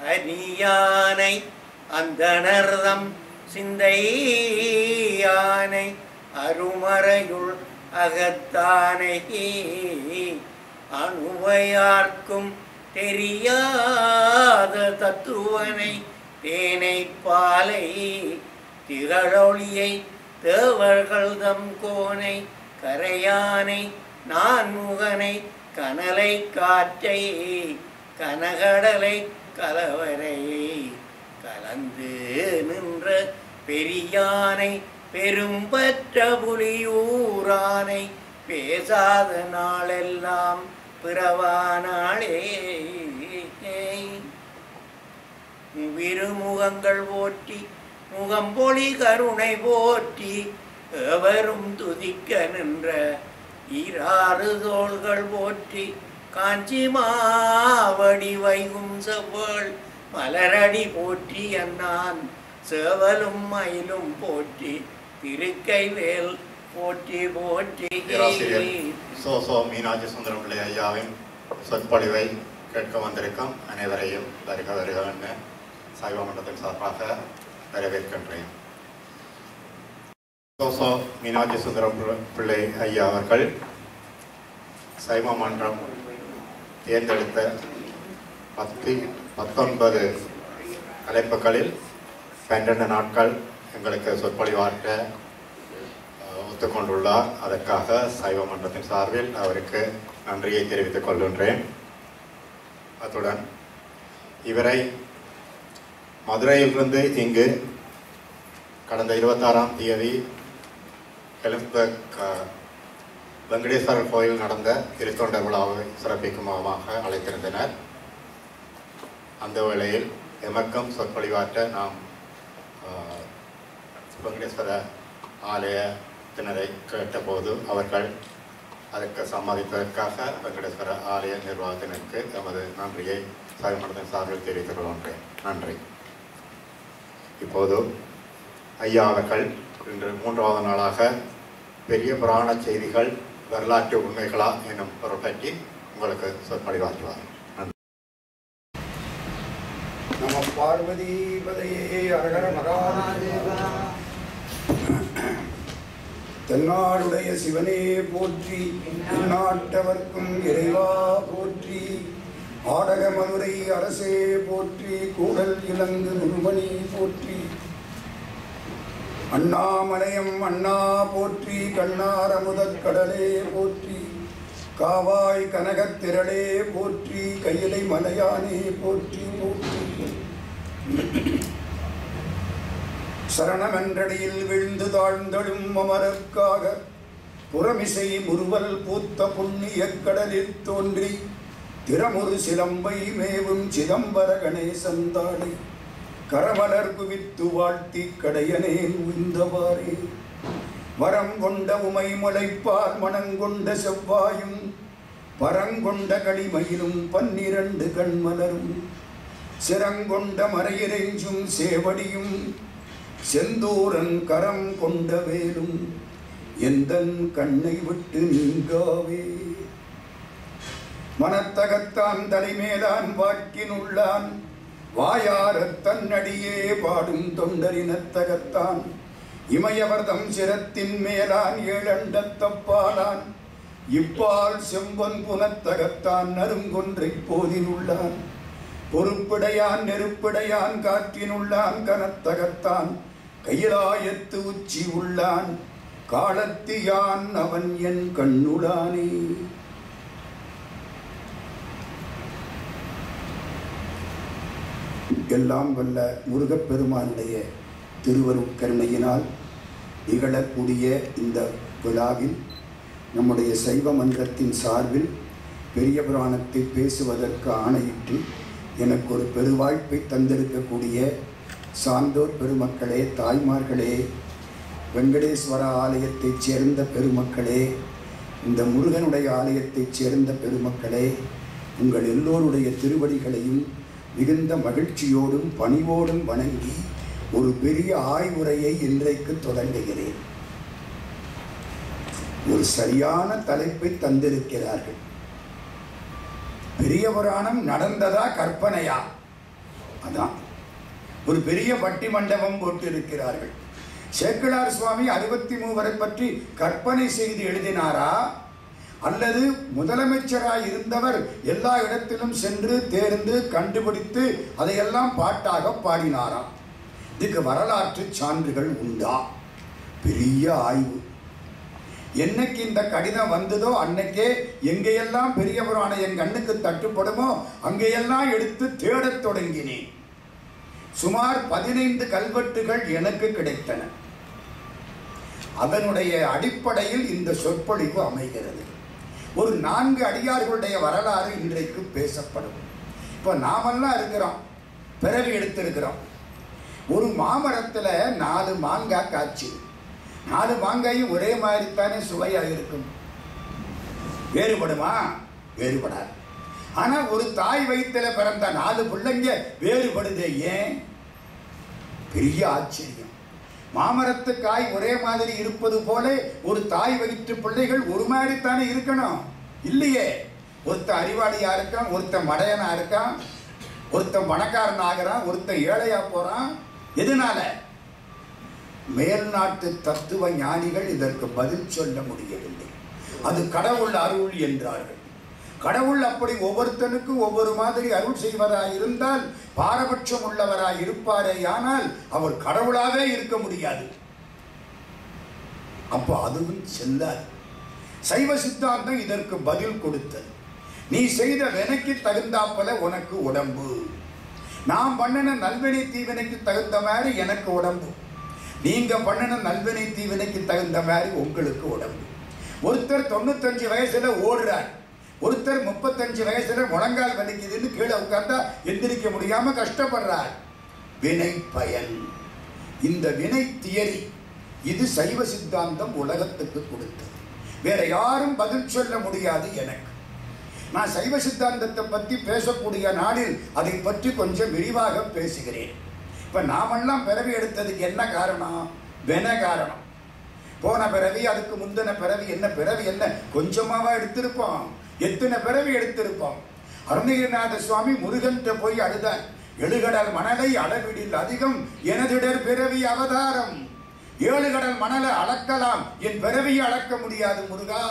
அரியானை அந்தணர்தம் சிந்தையானை அருமறையுள் அகத்தானை அணுவையார்க்கும் தெரியாத தத்துவனை தேனை பாலை திகழொளியை தேவர்கள் தம் கோனை கரையானை நான் முகனை கனலை காற்றை கனகடலை கலவரையை கலந்து நின்ற பெரியானை பெரும்பற்ற புலியூரானை பேசாத நாளெல்லாம் பிறவானாளே விருமுகங்கள் போற்றி முகம்பொழி கருணை போற்றி எவரும் துதிக்க நின்ற ஈராறு தோள்கள் போற்றி காஞ்சி மாவடி வைகும் செவ்வாள் மலரடி போற்றி அண்ணான் சேவலும் மயிலும் போற்றி திருக்கைவேல் போற்றி போற்றி பேராசிரியர் சோ சோ மீனாட்சி சுந்தரம் பிள்ளை ஐயாவின் சொற்பொழிவை கேட்க வந்திருக்கும் அனைவரையும் வருக வருக என சைவ மன்றத்தின் சார்பாக வரவேற்கின்றேன் சோ சோ மீனாட்சி சுந்தரம் பிள்ளை- பிள்ளை ஐயா அவர்கள் சைவ மன்றம் தேர்ந்தெடுத்த பத்து பத்தொன்பது தலைப்புகளில் பன்னெண்டு நாட்கள் எங்களுக்கு சொற்பொழிவாற்ற அஹ், ஒத்துக்கொண்டுள்ளார் அதற்காக சைவ மன்றத்தின் சார்பில் அவருக்கு நன்றியை தெரிவித்துக் கொள்கின்றேன் அத்துடன் இவரை மதுரையிலிருந்து இங்கு கடந்த இருபத்தாறாம் தேதி எலிஸ்பர்க் அஹ், வெங்கடேஸ்வரர் கோயில் நடந்த திருத்தொண்டர் விழாவை சிறப்பிக்கும் விதமாக அழைத்திருந்தனர் அந்த வேளையில் எமக்கும் சொற்பொழிவாற்ற நாம் ஆஹ், வெங்கடேஸ்வர ஆலயத்தினரை கேட்டபோது அவர்கள் அதற்கு சம்மதித்ததற்காக வெங்கடேஸ்வர ஆலய நிர்வாகத்தினருக்கு எமது நன்றியை சாய்மன்றத்தின் சார்பில் தெரிவித்துக் கொள்கின்றேன் நன்றி இப்போது ஐயா அவர்கள் இன்று மூன்றாவது நாளாக பெரிய புராண செய்திகள் வரலாற்று உண்மைகளா என்னும் பொருள் பற்றி உங்களுக்கு சொற்பொழிவாற்றுவார் நன்றி நம பார்வதி பதையே அரகர மகாதேவா தென்னாடுடைய சிவனே போற்றி நாட்டவர்க்கும் இறைவா போற்றி ஆடக மதுரை அரசே போற்றி கூடல் இலங்கு குருமணி போற்றி அண்ணாமலையம் அண்ணா போற்றி கண்ணார முதற் கடலே போற்றி காவாய் கனகத் திரளே போற்றி கையிலை மலையானே போற்றி போற்றி சரணமென்றடியில் விழுந்து தாழ்ந்தடும் அமரர்க்காக புறமிசை முறுவல் பூத்த புண்ணிய கடலில் தோன்றி திறமுறு சிலம்பை மேவும் சிதம்பர கணேசன் தாளை கரமலர் குவித்து வாழ்த்தி கடையனேன் உய்ந்தவாறே வரம் கொண்ட உமை முளைப்பார் மனங்கொண்ட செவ்வாயும் பரங்கொண்ட களிமயிலும் பன்னிரண்டு கண்மலரும் சிரங்கொண்ட மறையிறைஞ்சும் சேவடியும் செந்தூரன் கரம் கொண்ட வேலும் எந்தன் கண்ணை விட்டு நீங்காவே மனத்தகத்தான் தலைமேலான் வாக்கினுள்ளான் வாயாரத் தன்னடியே பாடும் தொண்டரினத்தகத்தான் இமயவர்தம் சிரத்தின் மேலான் ஏழண்டத்தப்பாலான் இப்பால் செம்பொன் புனத்தகத்தான் நறுங்கொன்றை போதினுள்ளான் பொறுப்பிடையான் நெருப்பிடையான் காற்றினுள்ளான் கனத்தகத்தான் கையிலாயத்து உச்சி உள்ளான் காலத்தியான் அவன் என் கண்ணுளானே எல்லாம் வல்ல முருகப்பெருமானுடைய திருவருட் கருணையினால் நிகழக்கூடிய இந்த விழாவில் நம்முடைய சைவ மன்றத்தின் சார்பில் பெரிய புராணத்தை பேசுவதற்கு ஆணையிட்டு எனக்கு ஒரு பெருவாய்ப்பை தந்திருக்கக்கூடிய சான்றோர் பெருமக்களே தாய்மார்களே வெங்கடேஸ்வர ஆலயத்தைச் சேர்ந்த பெருமக்களே இந்த முருகனுடைய ஆலயத்தைச் சேர்ந்த பெருமக்களே உங்கள் எல்லோருடைய திருவடிகளையும் மிகுந்த மகிழ்ச்சியோடும் பணிவோடும் வணங்கி ஒரு பெரிய ஆய்வுரையை இன்றைக்கு தொடங்குகிறேன் ஒரு சரியான தலைப்பை தந்திருக்கிறார்கள் பெரிய புராணம் நடந்ததா கற்பனையா அதான் ஒரு பெரிய பட்டி மண்டபம் போட்டு இருக்கிறார்கள் சேக்கிழார் சுவாமி அறுபத்தி மூவரை பற்றி கற்பனை செய்து எழுதினாரா அல்லது முதலமைச்சராய் இருந்தவர் எல்லா இடத்திலும் சென்று தேர்ந்து கண்டுபிடித்து அதையெல்லாம் பாட்டாக பாடினாரா இதுக்கு வரலாற்று சான்றுகள் உண்டா பெரிய ஆய்வு என்னைக்கு இந்த கடிதம் வந்ததோ அன்னைக்கே எங்கேயெல்லாம் பெரிய புராணம் என் கண்ணுக்கு தட்டுப்படுமோ அங்கேயெல்லாம் எடுத்து தேடத் தொடங்கினேன் சுமார் பதினைந்து கல்வெட்டுகள் எனக்கு கிடைத்தன அதனுடைய அடிப்படையில் இந்த சொற்பொழிவு அமைகிறது ஒரு நான்கு அடியார்களுடைய வரலாறு இன்றைக்கு பேசப்படும் இப்போ நாமெல்லாம் இருக்கிறோம் பிறவி எடுத்திருக்கிறோம் ஒரு மாமரத்தில் நாலு மாங்காய் காய்ச்சி நாலு மாங்காயும் ஒரே மாதிரி தானே சுவையாக இருக்கும் வேறுபடுமா வேறுபடாது ஆனா ஒரு தாய் வயித்துல பிறந்த நாலு பிள்ளைங்க வேறுபடுதே ஏன் பெரிய ஆச்சரியம் மாமரத்து காய் ஒரே மாதிரி இருப்பது போல ஒரு தாய் வயிற்று பிள்ளைகள் ஒரு மாதிரி தானே இருக்கணும் இல்லையே ஒருத்தன் அறிவாளியா இருக்கான் ஒருத்தன் மடையனா இருக்கான் ஒருத்தன் பணக்காரன் ஆகிறான் ஒருத்தன் ஏழையா போறான் எதனால மேல்நாட்டு தத்துவ ஞானிகள் இதற்கு பதில் சொல்ல முடியவில்லை அது கடவுள் அருள் என்றார்கள் கடவுள் அப்படி ஒவ்வொருத்தனுக்கும் ஒவ்வொரு மாதிரி அருள் செய்வதாய் இருந்தால் பாரபட்சம் உள்ளவராய் இருப்பாரே ஆனால் அவர் கடவுளாவே இருக்க முடியாது அப்போ அதுவும் செல்லாது சைவ சித்தாந்தம் இதற்கு பதில் கொடுத்தது நீ செய்த வினைக்கு தகுந்தாப்பல உனக்கு உடம்பு நான் பண்ணின நல்வினை தீவினைக்கு தகுந்த மாதிரி எனக்கு உடம்பு நீங்க பண்ணின நல்வினை தீவினைக்கு தகுந்த மாதிரி உங்களுக்கு உடம்பு ஒருத்தர் தொண்ணூத்தஞ்சு வயசுல ஓடுறார் ஒருத்தர் முப்பத்தஞ்சு வயசுல முழங்கால் வலிக்குதுன்னு கீழே உட்கார்ந்தா எந்திரிக்க முடியாம கஷ்டப்படுறார் வினை பயன் இந்த வினை தியரி இது சைவ சித்தாந்தம் உலகத்துக்கு கொடுத்தது வேற யாரும் பதில் சொல்ல முடியாது எனக்கு நான் சைவ சித்தாந்தத்தை பற்றி பேசக்கூடிய நாளில் அதை பற்றி கொஞ்சம் விரிவாக பேசுகிறேன் இப்ப நாமெல்லாம் பிறவி எடுத்ததுக்கு என்ன காரணம் வென காரணம் போன பிறவி அதுக்கு முந்தின பிறவி என்ன பிறவி என்ன கொஞ்சமாவா எடுத்திருப்போம் எத்தனை பிறவி எடுத்திருப்போம் அருணகிரிநாத சுவாமி முருகன்கிட்ட போய் அழுதார் எழுகடல் மணலை அளவிடில் அதிகம் எனதிடர் பிறவி அவதாரம் ஏழு கடல் மணலை அளக்கலாம் என் பிறவியை அளக்க முடியாது முருகா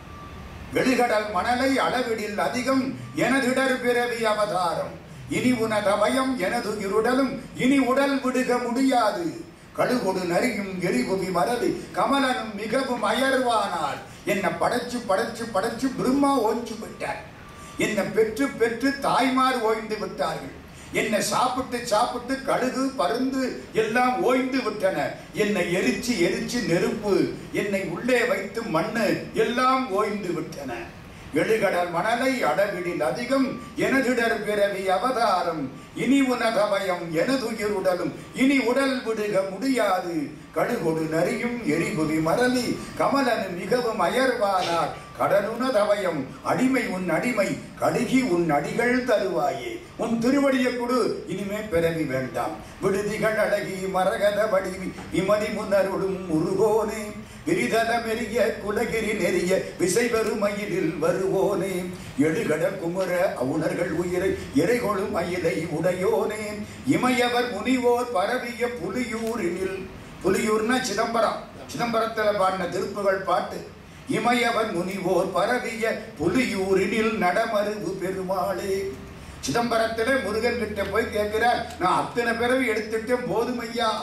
வெளிகடல் மணலை அளவிடில் அதிகம் எனதிடர் பிறவி அவதாரம் இனி உனத பயம் எனது இருடலும் இனி உடல் விடுக முடியாது கழுகொடு நரியும் எரிபுவி மரது கமலனும் மிகவும் அயர்வானார் என்னை படைச்சு படைச்சு படைச்சு பிரம்மா ஓய்ச்சு விட்டார் என்னை பெற்று பெற்று தாய்மார் ஓய்ந்து விட்டார்கள் என்னை சாப்பிட்டு சாப்பிட்டு கழுகு பருந்து எல்லாம் ஓய்ந்து விட்டன என்னை எரிச்சு எரிச்சு நெருப்பு என்னை உள்ளே வைத்து மண்ணு எல்லாம் ஓய்ந்து விட்டன எழுகடல் மணலை அடவிடில் அதிகம் எனதிடர் பிறவி அவதாரம் இனி உனதவயம் எனதுயிருடலும் இனி உடல் விடுக முடியாது கடுகொடு நரியும் எரிபுவி மரலி கமலனு மிகவும் அயர்வானார் கடலுனதவயம் அடிமை உன் அடிமை கடுகி உன் அடிகள் தருவாயே உன் திருவடியை கொடு இனிமே பிறவி வேண்டாம் விடுதிகள் அழகி மரகத வடிவி இமதி முன்னருளும் முருகோனே விரிதல மெரிய குலகிரி நெறிய விசை பெருமயிலில் வருவோனே எழுகட குமுற அவுணர்கள் உயிரை இறைகொழும் மயிலை உடையோனே இமையவர் முனிவோர் பரவிய புலியூரினில் புலியூர்னா சிதம்பரம் சிதம்பரத்தில் பாடின திருப்புகள் பாட்டு இமையவன் முனிவோர் பரவிய புலியூரினில் நடமருவு பெருமாளே சிதம்பரத்திலே முருகன் கிட்ட போய் கேட்கிறார் நான் அத்தனை பிறவி எடுத்துட்டேன் போதுமையா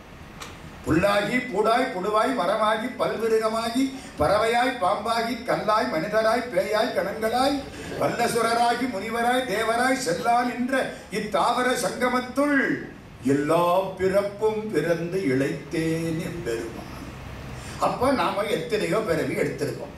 புல்லாகி பூடாய் புடுவாய் மரமாகி பல்விருகமாகி பறவையாய் பாம்பாகி கல்லாய் மனிதராய் பேயாய் கணங்களாய் வல்லசுரராகி முனிவராய் தேவராய் செல்லான் என்ற இத்தாவர சங்கமத்துள் எல்லா பிறப்பும் பிறந்து இழைத்தேன் என்பெருமான் அப்ப நாம எத்தனையோ பிறவி எடுத்திருக்கோம்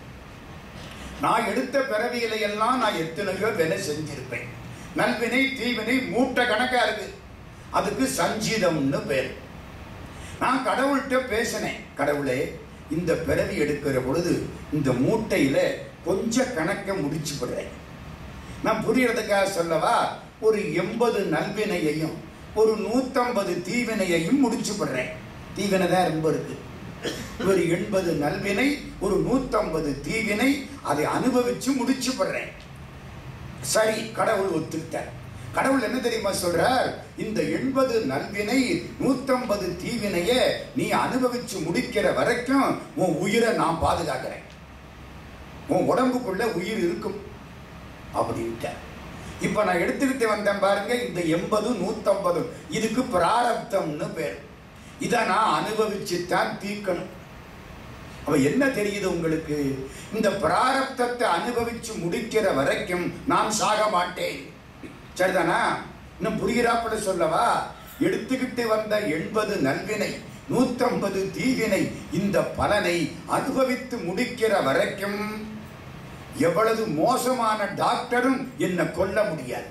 நான் எடுத்த பிறவியில எல்லாம் நான் எத்தனையோ வினை செஞ்சிருப்பேன் நல்வினை தீவினை மூட்டை கணக்கா இருக்கு அதுக்கு சஞ்சீதம்னு பேர் நான் கடவுள்கிட்ட பேசினேன் கடவுளே இந்த பிறவி எடுக்கிற பொழுது இந்த மூட்டையில கொஞ்சம் கணக்கை முடிச்சு விடுறேன் நான் புரியறதுக்காக சொல்லவா ஒரு எண்பது நல்வினையையும் ஒரு நூத்தம்பது தீவினையையும் முடிச்சு விடுறேன் தீவினை தான் ரொம்ப இருக்கு ஒரு எண்பது நல்வினை ஒரு நூத்தம்பது தீவினை அதை அனுபவிச்சு முடிச்சு விடுறேன் சரி கடவுள் ஒத்துக்கிட்டார் கடவுள் என்ன தெரியுமா சொல்றார் இந்த எண்பது நல்வினை நூத்தம்பது தீவினைய நீ அனுபவிச்சு முடிக்கிற வரைக்கும் உன் உயிரை நான் பாதுகாக்கிறேன் உன் உடம்புக்குள்ள உயிர் இருக்கும் அப்படின்ட்ட இப்ப நான் எடுத்துக்கிட்டு வந்தேன் பாருங்க இந்த எண்பது நூத்தம்பது இதுக்கு பிராரப்தம்னு பேர் இதை நான் அனுபவிச்சுத்தான் தீர்க்கணும் அப்ப என்ன தெரியுது உங்களுக்கு இந்த பிராரப்தத்தை அனுபவிச்சு முடிக்கிற வரைக்கும் நான் சாக மாட்டேன் சரிதானா இன்னும் புரிகிறாப்பட சொல்லவா எடுத்துக்கிட்டு வந்த எண்பது நல்வினை நூத்தம்பது தீவினை இந்த பலனை அனுபவித்து முடிக்கிற வரைக்கும் எவ்வளவு மோசமான டாக்டரும் என்னை கொல்ல முடியாது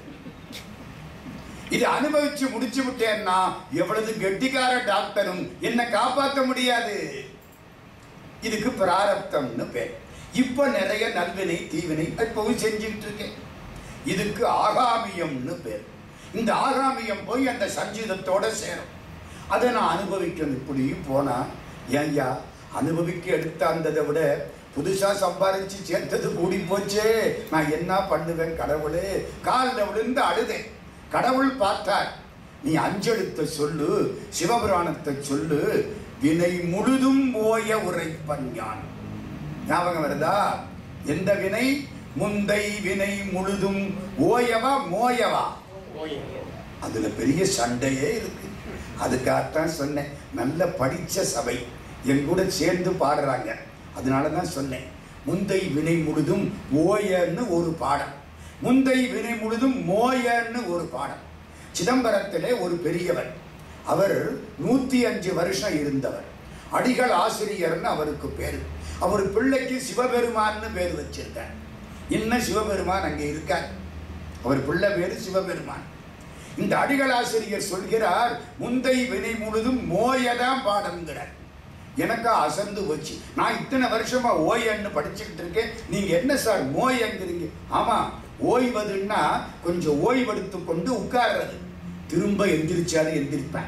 இது அனுபவிச்சு முடிச்சு விட்டேன்னா எவ்வளவு கெட்டிக்கார டாக்டரும் என்னை காப்பாற்ற முடியாது இதுக்கு பிராரப்தம்னு பேர் இப்ப நிறைய நல்வினை தீவினை இப்பவும் செஞ்சுட்டு இருக்கேன் இதுக்கு ஆகாமியம்னு பேர் இந்த ஆகாமியம் போய் அந்த சஞ்சீதத்தோட சேரும் அதை நான் அனுபவிக்கணும் இப்படி போனா ஏன்யா அனுபவிக்க எடுத்தாந்ததை விட புதுசா சம்பாதிச்சு சேர்த்தது கூடி போச்சே நான் என்ன பண்ணுவேன் கடவுளே காலில் விழுந்து அழுதேன் கடவுள் பார்த்தார் நீ அஞ்செழுத்த சொல்லு சிவபுராணத்தை சொல்லு வினை முழுதும் ஓய உரைப்பன் யான் ஞாபகம் வருதா எந்த வினை முந்தை வினை முழுதும் ஓயவா மோயவா அதுல பெரிய சண்டையே இருக்கு அதுக்காகத்தான் சொன்னேன் நல்ல படிச்ச சபை என் கூட சேர்ந்து பாடுறாங்க அதனால தான் சொன்னேன் முந்தை வினை முழுதும் ஓயன்னு ஒரு பாடம் முந்தை வினை முழுதும் மோயன்னு ஒரு பாடம் சிதம்பரத்திலே ஒரு பெரியவர் அவர் நூத்தி அஞ்சு வருஷம் இருந்தவர் அடிகள் ஆசிரியர்னு அவருக்கு பேரு அவர் பிள்ளைக்கு சிவபெருமான்னு பேர் வச்சிருக்கார் இன்னும் சிவபெருமான் அங்கே இருக்கார் அவர் பிள்ளை பேரு சிவபெருமான் இந்த அடிகள் ஆசிரியர் சொல்கிறார் முந்தை வினை முழுதும் மோயதான் பாடம்ங்கிறார் எனக்கு அசந்து போச்சு நான் இத்தனை வருஷமா ஓயன்னு படிச்சுக்கிட்டு இருக்கேன் நீங்க என்ன சார் மோயங்கிறீங்க ஆமா ஓய்வதுன்னா கொஞ்சம் ஓய்வெடுத்து கொண்டு உட்கார்றது திரும்ப எந்திரிச்சாலும் எந்திரிப்பேன்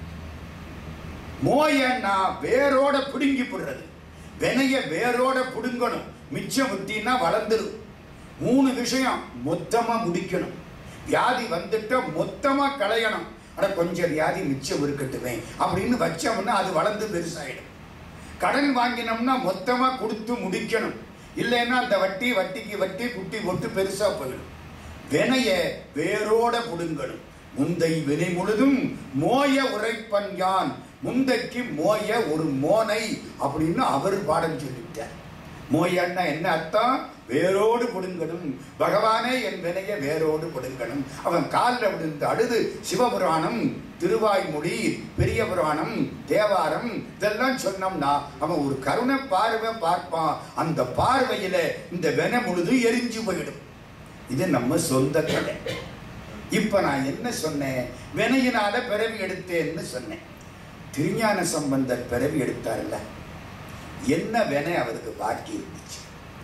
மோயன்னா வேரோட பிடுங்கி போடுறது வினைய வேரோட பிடுங்கணும் மிச்சம் விட்டினா வளர்ந்துரும் மூணு விஷயம் மொத்தமா முடிக்கணும் வியாதி வந்துட்டா மொத்தமா களையணும் அட கொஞ்சம் வியாதி மிச்சம் இருக்கட்டுமே அப்படின்னு வச்சோம்னா அது வளர்ந்து பெருசாயிடும் கடன் வாங்கினோம்னா மொத்தமா கொடுத்து முடிக்கணும் இல்லைன்னா அந்த வட்டி வட்டிக்கு வட்டி குட்டி போட்டு பெருசா போயிடும் வினைய வேரோட புடுங்கணும் முந்தை வினை முழுதும் மோய உரைப்பன் யான் முந்தைக்கு மோய ஒரு மோனை அப்படின்னு அவர் பாடம் சொல்லிட்டார் மோயன்னா என்ன அர்த்தம் வேரோடு கொடுங்கணும் பகவானே என் வினைய வேரோடு கொடுங்கணும் அவன் காலில் விழுந்து அழுது சிவபுராணம் திருவாய்மொழி பெரிய புராணம் தேவாரம் இதெல்லாம் சொன்னோம்னா அவன் ஒரு கருணை பார்வை பார்ப்பான் அந்த பார்வையில இந்த வென முழுது எரிஞ்சு போயிடும் இது நம்ம சொந்த கதை இப்ப நான் என்ன சொன்னேன் வினையினால பிறவி எடுத்தேன்னு சொன்னேன் திருஞான சம்பந்தர் பிறவி எடுத்தார்ல என்ன வினை அவருக்கு பாக்கி இருந்துச்சு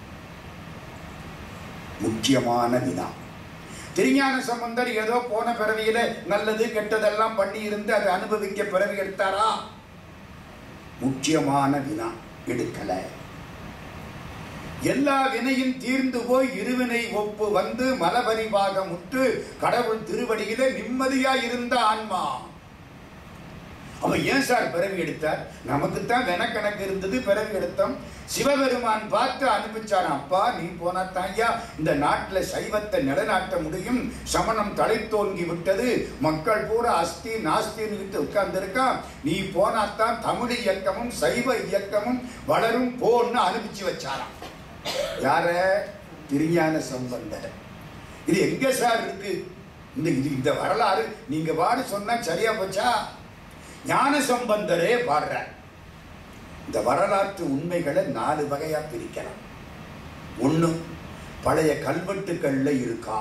முக்கியமான வினா திருஞான சம்பந்தர் ஏதோ போன பிறவியில நல்லது கெட்டதெல்லாம் பண்ணி இருந்து அதை அனுபவிக்க பிறவி எடுத்தாரா முக்கியமான வினா எடுக்கல எல்லா வினையும் தீர்ந்து போய் இருவினை ஒப்பு வந்து மலபரிவாக முற்று கடவுள் திருவடியில நிம்மதியா இருந்த ஆன்மா அவன் ஏன் சார் பிறவி எடுத்தார் நமக்குத்தான் வெனக்கணக்கு இருந்தது பிறவி எடுத்தோம் சிவபெருமான் பார்த்து அனுப்பிச்சான் அப்பா நீ போனா தாய்யா இந்த நாட்டுல சைவத்தை நிலைநாட்ட முடியும் சமணம் தழைத்தோங்கி விட்டது மக்கள் பூரா அஸ்தி நாஸ்தின்னு விட்டு உட்கார்ந்துருக்கான் நீ போனாத்தான் தமிழ் இயக்கமும் சைவ இயக்கமும் வளரும் போன்னு அனுப்பிச்சு வச்சாராம் யார திருஞான சம்பந்தர் இது எங்க சார் இருக்கு இந்த இது இந்த வரலாறு நீங்க பாடு சொன்னா சரியா போச்சா ஞான சம்பந்தரே பாடுறார் இந்த வரலாற்று உண்மைகளை நாலு வகையா பிரிக்கலாம் ஒண்ணு பழைய கல்வெட்டுக்கள்ல இருக்கா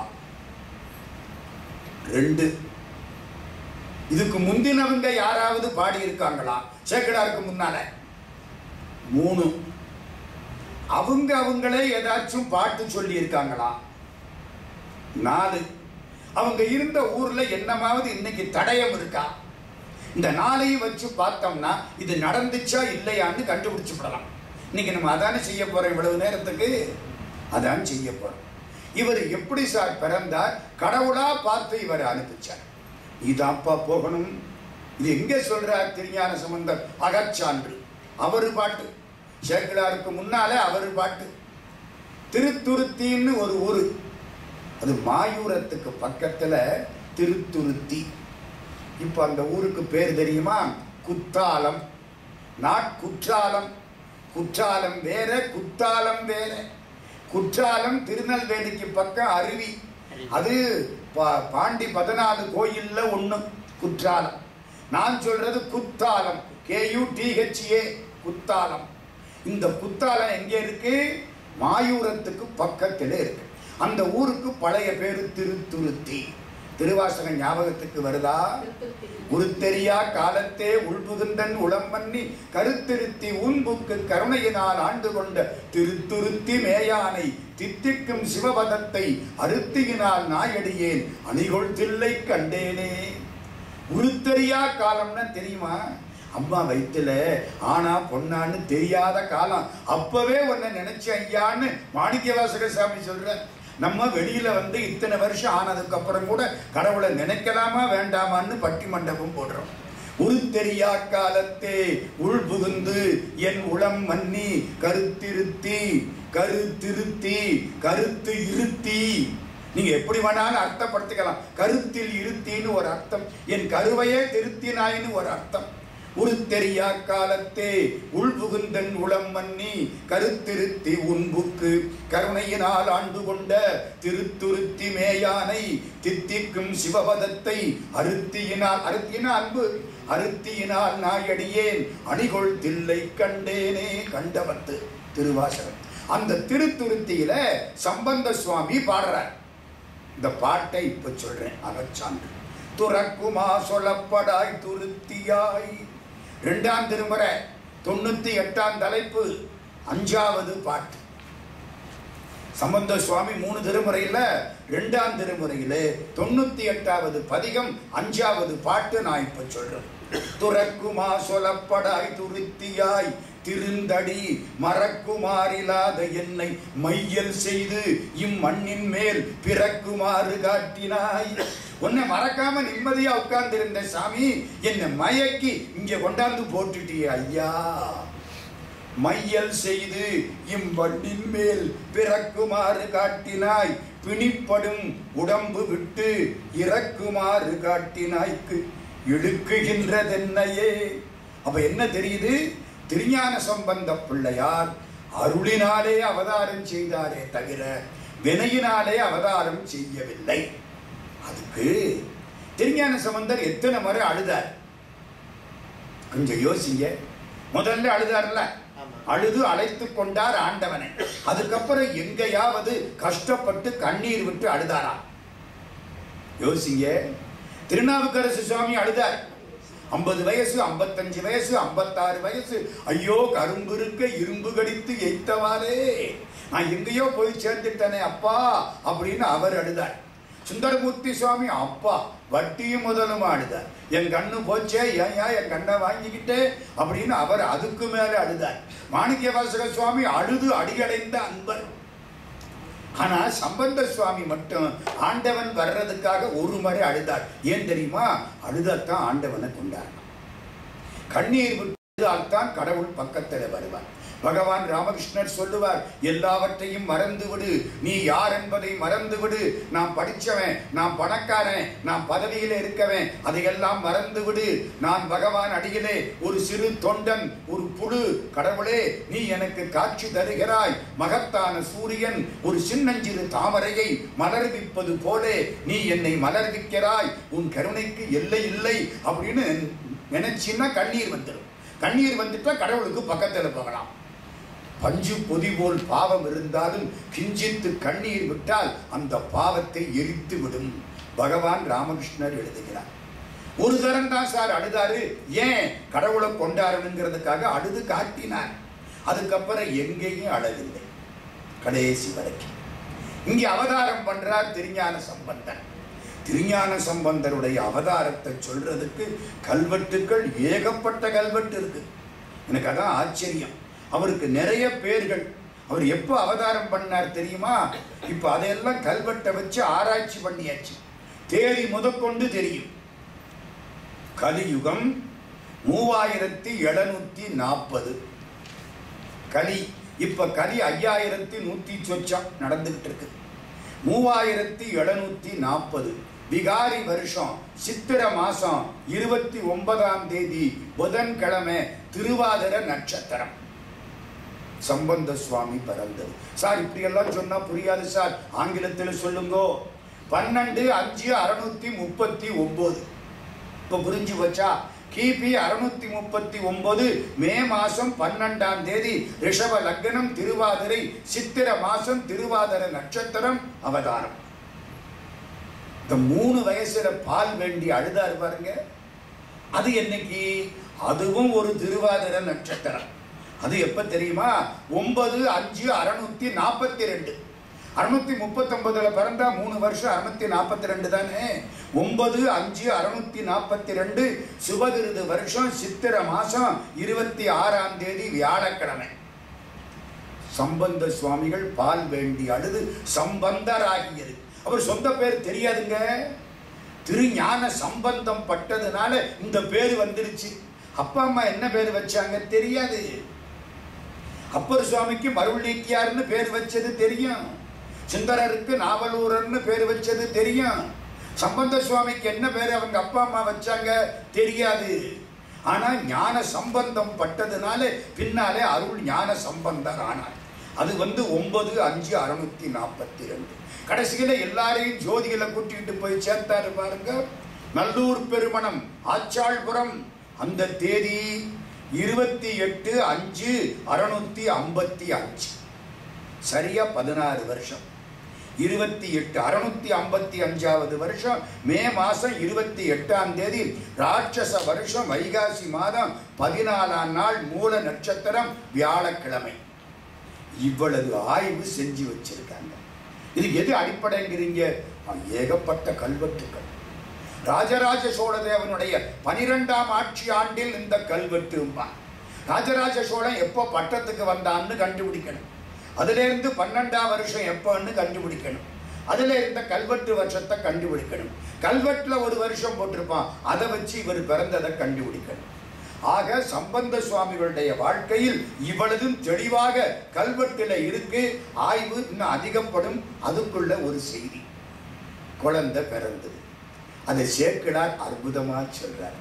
ரெண்டு இதுக்கு முந்தினவங்க யாராவது பாடி இருக்காங்களா சேக்கடாருக்கு முன்னால மூணு அவங்க அவங்களே ஏதாச்சும் பாட்டு சொல்லி இருக்காங்களா நாலு அவங்க இருந்த ஊர்ல என்னமாவது இன்னைக்கு தடயம் இருக்கா இந்த நாளையும் வச்சு பார்த்தோம்னா இது நடந்துச்சா இல்லையான்னு கண்டுபிடிச்சு விடலாம் இன்னைக்கு நம்ம அதானே செய்ய போறோம் இவ்வளவு நேரத்துக்கு அதான் செய்ய போறோம் இவர் எப்படி சார் பிறந்தார் கடவுளா பார்த்து இவரை அனுப்பிச்சார் நீதான்ப்பா போகணும் இது எங்க சொல்றார் திருஞான சம்பந்தர் அகச்சான்று அவரு பாட்டு சேக்கிழாருக்கு முன்னாலே அவரு பாட்டு திருத்துருத்தின்னு ஒரு ஊரு அது மாயூரத்துக்கு பக்கத்துல திருத்துருத்தி இப்ப அந்த ஊருக்கு பேர் தெரியுமா குத்தாலம் நாட்குற்றாலம் குற்றாலம் வேற குத்தாலம் வேற குற்றாலம் திருநெல்வேலிக்கு பக்கம் அருவி அது பா- பாண்டி பதினாலு கோயில்ல ஒண்ணு குற்றாலம் நான் சொல்றது குத்தாலம் கேயு டிஹெச்ஏ குத்தாலம் இந்த குத்தாலம் எங்க இருக்கு மாயூரத்துக்கு பக்கத்துல இருக்கு அந்த ஊருக்கு பழைய பேரு திருத்துருத்தி திருவாசகம் ஞாபகத்துக்கு வருதா உருத்தெரியா காலத்தே உள்புகுந்தன் உளம்பண்ணி கருத்திருத்தி ஊன்புக்கு கருணையினால் ஆண்டு கொண்ட திருத்துருத்தி மேயானை தித்திக்கும் சிவபதத்தை அருத்தியினால் நாயடியேன் அணிகொள் தில்லை கண்டேனே உருத்தெரியா காலம்னா தெரியுமா அம்மா வயித்துல ஆனா பொண்ணான்னு தெரியாத காலம் அப்பவே உன்னை நினைச்ச ஐயான்னு மாணிக்க வாசக சாமி சொல்ற நம்ம வெளியில வந்து இத்தனை வருஷம் ஆனதுக்கு அப்புறம் கூட கடவுளை நினைக்கலாமா வேண்டாமான்னு பட்டி மண்டபம் போடுறோம் உருத்தெரியா காலத்தே உள் புகுந்து என் உளம் மன்னி கருத்திருத்தி கருத்திருத்தி கருத்து இருத்தி நீங்க எப்படி வேணாலும் அர்த்தப்படுத்திக்கலாம் கருத்தில் இருத்தின்னு ஒரு அர்த்தம் என் கருவையே திருத்தினாயின்னு ஒரு அர்த்தம் உருத்தெரியா காலத்தே உள்புகுந்தன் உளம் மன்னி கருத்திருத்தி உன்புக்கு கருணையினால் ஆண்டு கொண்ட திருத்துருத்தி மேயானை தித்திக்கும் சிவபதத்தை அருத்தியினால் அருத்தியினால் அன்பு அருத்தியினால் நாயடியேன் அணிகொள் தில்லை கண்டேனே கண்டவத்து திருவாசகம் அந்த திருத்துருத்தியில சம்பந்த சுவாமி பாடுறார் இந்த பாட்டை இப்ப சொல்றேன் அகச்சான்று துறக்குமா சொல்லப்படாய் துருத்தியாய் இரண்டாம் திருமுறை தொண்ணூத்தி எட்டாம் தலைப்பு அஞ்சாவது பாட்டு சம்பந்த சுவாமி மூணு திருமுறையில ரெண்டாம் திருமுறையில தொண்ணூத்தி எட்டாவது பதிகம் அஞ்சாவது பாட்டு நான் இப்ப சொல்றேன் துறக்குமா சொல்லப்படாய் துருத்தியாய் திருந்தடி மறக்குமாறிலாத என்னை மையல் செய்து இம்மண்ணின் மேல் பிறக்குமாறு காட்டினாய் உன்னை மறக்காம நிம்மதியா உட்கார்ந்திருந்த சாமி என்னை மயக்கி இங்க கொண்டாந்து போட்டுட்டியே ஐயா மையல் செய்து இம்மண்ணின் மேல் பிறக்குமாறு காட்டினாய் பிணிப்படும் உடம்பு விட்டு இறக்குமாறு காட்டினாய்க்கு இழுக்குகின்றதென்னையே அப்ப என்ன தெரியுது திருஞான சம்பந்த பிள்ளையார் அருளினாலே அவதாரம் செய்தாரே தவிர வினையினாலே அவதாரம் செய்யவில்லை அதுக்கு திருஞான சம்பந்தர் எத்தனை முறை அழுதார் கொஞ்சம் யோசிங்க முதல்ல அழுதார்ல ஆமா. அழுது அழைத்து கொண்டார் ஆண்டவனை அதுக்கப்புறம் எங்கேயாவது கஷ்டப்பட்டு கண்ணீர் விட்டு அழுதாரா யோசிங்க திருநாவுக்கரசு சுவாமி அழுதார் ஐம்பது வயசு ஐம்பத்தஞ்சு வயசு ஐம்பத்தாறு வயசு ஐயோ கரும்பு இருக்க இரும்பு கடித்து எய்த்தவாறே நான் எங்கேயோ போய் சேர்ந்துட்டேனே அப்பா அப்படின்னு அவர் அழுதார் சுந்தரமூர்த்தி சுவாமி அப்பா வட்டியும் முதலும் அழுதார் என் கண்ணு போச்சே ஏன் ஏன் என் கண்ணை வாங்கிக்கிட்டே அப்படின்னு அவர் அதுக்கு மேல அழுதார் மாணிக்க வாசக சுவாமி அழுது அடியடைந்த அன்பர் ஆனா சம்பந்த சுவாமி மட்டும் ஆண்டவன் வர்றதுக்காக ஒரு முறை அழுதார் ஏன் தெரியுமா அழுதாத்தான் ஆண்டவனை கொண்டாடணும் கண்ணீர் விட்டால்தான் கடவுள் பக்கத்துல வருவார் பகவான் ராமகிருஷ்ணர் சொல்லுவார் எல்லாவற்றையும் மறந்து விடு நீ யார் என்பதை மறந்து விடு நான் படிச்சவன் நான் பணக்காரன் நான் பதவியில இருக்கவன் அதையெல்லாம் மறந்து விடு நான் பகவான் அடியிலே ஒரு சிறு தொண்டன் ஒரு புழு கடவுளே நீ எனக்கு காட்சி தருகிறாய் மகத்தான சூரியன் ஒரு சின்னஞ்சிறு தாமரையை மலர்விப்பது போலே நீ என்னை மலர்விக்கிறாய் உன் கருணைக்கு எல்லை இல்லை அப்படின்னு நினைச்சின்னா கண்ணீர் வந்துடும் கண்ணீர் வந்துட்டா கடவுளுக்கு பக்கத்துல போகலாம் பஞ்சு பொதி போல் பாவம் இருந்தாலும் கிஞ்சித்து கண்ணீர் விட்டால் அந்த பாவத்தை எரித்து விடும் பகவான் ராமகிருஷ்ணர் எழுதுகிறார் ஒரு தரம் தான் சார் அழுதாரு ஏன் கடவுளை கொண்டாடணுங்கிறதுக்காக அழுது காட்டினார் அதுக்கப்புறம் எங்கேயும் அழவில்லை கடைசி வரைக்கும் இங்கே அவதாரம் பண்றார் திருஞான சம்பந்தன் திருஞான சம்பந்தருடைய அவதாரத்தை சொல்றதுக்கு கல்வெட்டுக்கள் ஏகப்பட்ட கல்வெட்டு இருக்கு எனக்கு அதான் ஆச்சரியம் அவருக்கு நிறைய பேர்கள் அவர் எப்போ அவதாரம் பண்ணார் தெரியுமா இப்போ அதையெல்லாம் கல்வெட்டை வச்சு ஆராய்ச்சி பண்ணியாச்சு தேதி முதற்கொண்டு தெரியும் கலியுகம் மூவாயிரத்தி எழுநூத்தி நாற்பது கலி இப்ப கலி ஐயாயிரத்தி நூத்தி சொச்சம் நடந்துகிட்டு இருக்கு மூவாயிரத்தி எழுநூத்தி நாற்பது விகாரி வருஷம் சித்திர மாசம் இருபத்தி ஒன்பதாம் தேதி புதன்கிழமை திருவாதிர நட்சத்திரம் சம்பந்த சுவாமி பிறந்தது சார் இப்படி எல்லாம் சொன்னா புரியாது சார் ஆங்கிலத்தில் சொல்லுங்கோ பன்னெண்டு அஞ்சு அறுநூத்தி முப்பத்தி ஒன்பது இப்ப புரிஞ்சு வச்சா கிபி அறுநூத்தி முப்பத்தி ஒன்பது மே மாசம் பன்னெண்டாம் தேதி ரிஷப லக்னம் திருவாதிரை சித்திர மாசம் திருவாதிர நட்சத்திரம் அவதாரம் இந்த மூணு வயசுல பால் வேண்டி அழுதாரு பாருங்க அது என்னைக்கு அதுவும் ஒரு திருவாதிர நட்சத்திரம் அது எப்ப தெரியுமா ஒன்பது அஞ்சு அறுநூத்தி நாற்பத்தி ரெண்டு அறுநூத்தி முப்பத்தொன்பதுல பிறந்தா மூணு வருஷம் அறுநூத்தி நாற்பத்தி ரெண்டு தானே ஒன்பது அஞ்சு அறுநூத்தி நாற்பத்தி ரெண்டு சுபகிருது வருஷம் சித்திர மாசம் இருபத்தி ஆறாம் தேதி வியாழக்கிழமை சம்பந்த சுவாமிகள் பால் வேண்டி அழுது சம்பந்தராகியது அவர் சொந்த பேர் தெரியாதுங்க திருஞான சம்பந்தம் பட்டதுனால இந்த பேர் வந்துருச்சு அப்பா அம்மா என்ன பேர் வச்சாங்க தெரியாது அப்பர் சுவாமிக்கு மருள்நீக்கியார்னு பேர் வச்சது தெரியும் சுந்தரருக்கு நாவலூரர்னு பேர் வச்சது தெரியும் சம்பந்த சுவாமிக்கு என்ன பேர் அவங்க அப்பா அம்மா வச்சாங்க தெரியாது ஆனா ஞான சம்பந்தம் பட்டதுனால பின்னாலே அருள் ஞான சம்பந்தர் ஆனார் அது வந்து ஒன்பது அஞ்சு அறுநூத்தி நாற்பத்தி ரெண்டு கடைசியில எல்லாரையும் ஜோதிகளை கூட்டிட்டு போய் சேர்த்தாரு பாருங்க நல்லூர் பெருமணம் ஆச்சாள்புரம் அந்த தேதி இருபத்தி எட்டு அஞ்சு அறுநூத்தி ஐம்பத்தி அஞ்சு சரியா பதினாறு வருஷம் இருபத்தி எட்டு அறுநூத்தி ஐம்பத்தி அஞ்சாவது வருஷம் மே மாசம் இருபத்தி எட்டாம் தேதி ராட்சச வருஷம் வைகாசி மாதம் பதினாலாம் நாள் மூல நட்சத்திரம் வியாழக்கிழமை இவ்வளவு ஆய்வு செஞ்சு வச்சிருக்காங்க இது எது அடிப்படைங்கிறீங்க ஏகப்பட்ட கல்வெட்டுக்கள் ராஜராஜ சோழதேவனுடைய பனிரெண்டாம் ஆட்சி ஆண்டில் இந்த கல்வெட்டு ராஜராஜ சோழன் எப்போ பட்டத்துக்கு வந்தான்னு கண்டுபிடிக்கணும் அதுல இருந்து பன்னெண்டாம் வருஷம் எப்போன்னு கண்டுபிடிக்கணும் அதுல இருந்த கல்வெட்டு வருஷத்தை கண்டுபிடிக்கணும் கல்வெட்டுல ஒரு வருஷம் போட்டிருப்பான் அதை வச்சு இவர் பிறந்ததை கண்டுபிடிக்கணும் ஆக சம்பந்த சுவாமிகளுடைய வாழ்க்கையில் இவ்வளதும் தெளிவாக கல்வெட்டுல இருக்கு ஆய்வு இன்னும் அதிகப்படும் அதுக்குள்ள ஒரு செய்தி குழந்தை பிறந்தது அதை சேர்க்கிறார் அற்புதமா சொல்றார்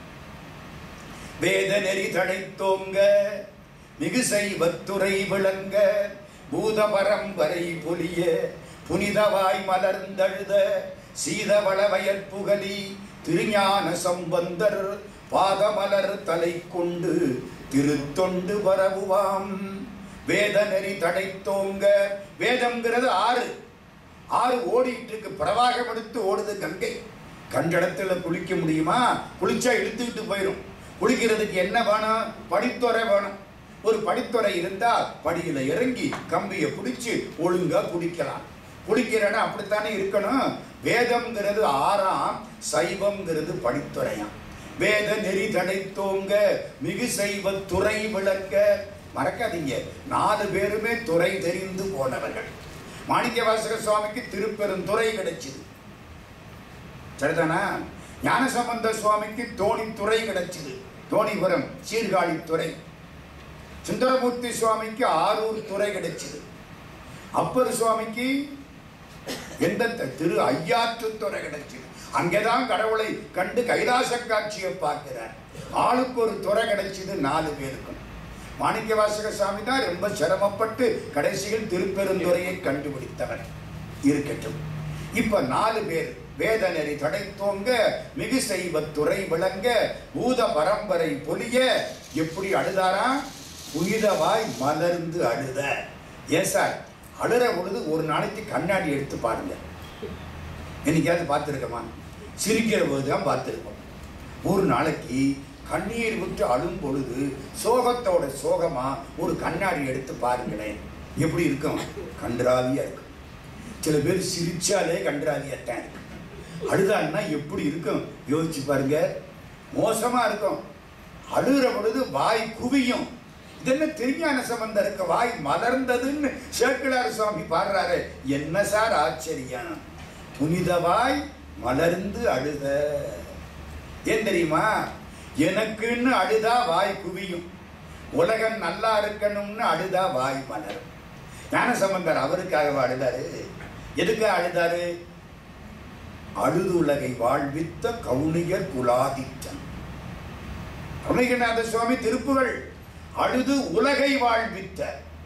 வேத நெறி தழைத்தோங்க மிகு செய்வத்துறை விளங்க பூதபரம் வரை பொலிய புனிதவாய் மலர்ந்தழுத சீதவள வயற்புகலி திருஞான சம்பந்தர் பாதமலர் தலை கொண்டு திருத்தொண்டு பரவுவாம் வேத நெறி தடைத்தோங்க வேதம்ங்கிறது ஆறு ஆறு ஓடிட்டு இருக்கு பிரவாகம் எடுத்து ஓடுது கங்கை கண்டடத்துல குளிக்க முடியுமா குளிச்சா இழுத்துக்கிட்டு போயிடும் குளிக்கிறதுக்கு என்ன வேணும் படித்துறை வேணும் ஒரு படித்துறை இருந்தா படியில இறங்கி கம்பியை பிடிச்சு ஒழுங்கா குடிக்கலாம் குடிக்கிறேன்னா அப்படித்தானே இருக்கணும் வேதம்ங்கிறது ஆறாம் சைவம்ங்கிறது படித்துறையாம் வேத நெறி தடைத்தோங்க மிகு சைவ துறை விளக்க மறக்காதீங்க நாலு பேருமே துறை தெரிந்து போனவர்கள் மாணிக்க வாசக சுவாமிக்கு திருப்பெருந்துறை கிடைச்சது சரிதானா ஞானசம்பந்த சுவாமிக்கு தோணித்துறை கிடைச்சது தோணிபுரம் சீர்காழித்துறை சுந்தரமூர்த்தி சுவாமிக்கு ஆரூர் துறை கிடைச்சது அப்பர் சுவாமிக்கு எந்த த- திரு ஐயாற்று துறை கிடைச்சது அங்கேதான் கடவுளை கண்டு கைலாச காட்சியை பார்க்கிறார் ஆளுக்கு ஒரு துறை கிடைச்சது நாலு பேருக்கும் மாணிக்க வாசக சாமி தான் ரொம்ப சிரமப்பட்டு கடைசியில் திருப்பெருந்துறையை கண்டுபிடித்தவர் இருக்கட்டும் இப்ப நாலு பேர் வேத நெறி தடைத்தோங்க மிகு செய்வ துறை விளங்க பூத பரம்பரை பொலிய எப்படி அழுதாரா புனிதவாய் மலர்ந்து அழுத ஏன் சார் அழுற பொழுது ஒரு நாளைக்கு கண்ணாடி எடுத்து பாருங்க என்னைக்காவது பார்த்துருக்கமா சிரிக்கிற போது தான் பார்த்துருக்கோம் ஒரு நாளைக்கு கண்ணீர் விட்டு அழும் பொழுது சோகத்தோட சோகமா ஒரு கண்ணாடி எடுத்து பாருங்களேன் எப்படி இருக்கும் கன்றாவியா இருக்கும் சில பேர் சிரிச்சாலே கன்றாவியாத்தான் இருக்கும் அழுதான்னா எப்படி இருக்கும் யோசிச்சு பாருங்க மோசமா இருக்கும் அழுகிற பொழுது வாய் குவியும் இதென்ன திருஞான சம்பந்தருக்கு வாய் மலர்ந்ததுன்னு சேக்கிழார் சுவாமி பாடுறாரு என்ன சார் ஆச்சரியம் புனிதவாய் மலர்ந்து அழுத ஏன் தெரியுமா எனக்குன்னு அழுதா வாய் குவியும் உலகம் நல்லா இருக்கணும்னு அழுதா வாய் மலரும் ஞான சம்பந்தர் அவருக்காக அழுதாரு எதுக்கு அழுதாரு அழுது உலகை வாழ்வித்த கவுனியர் குலாதித்தன் கருணிகநாத சுவாமி திருப்புகள் அழுது உலகை வாழ்வித்த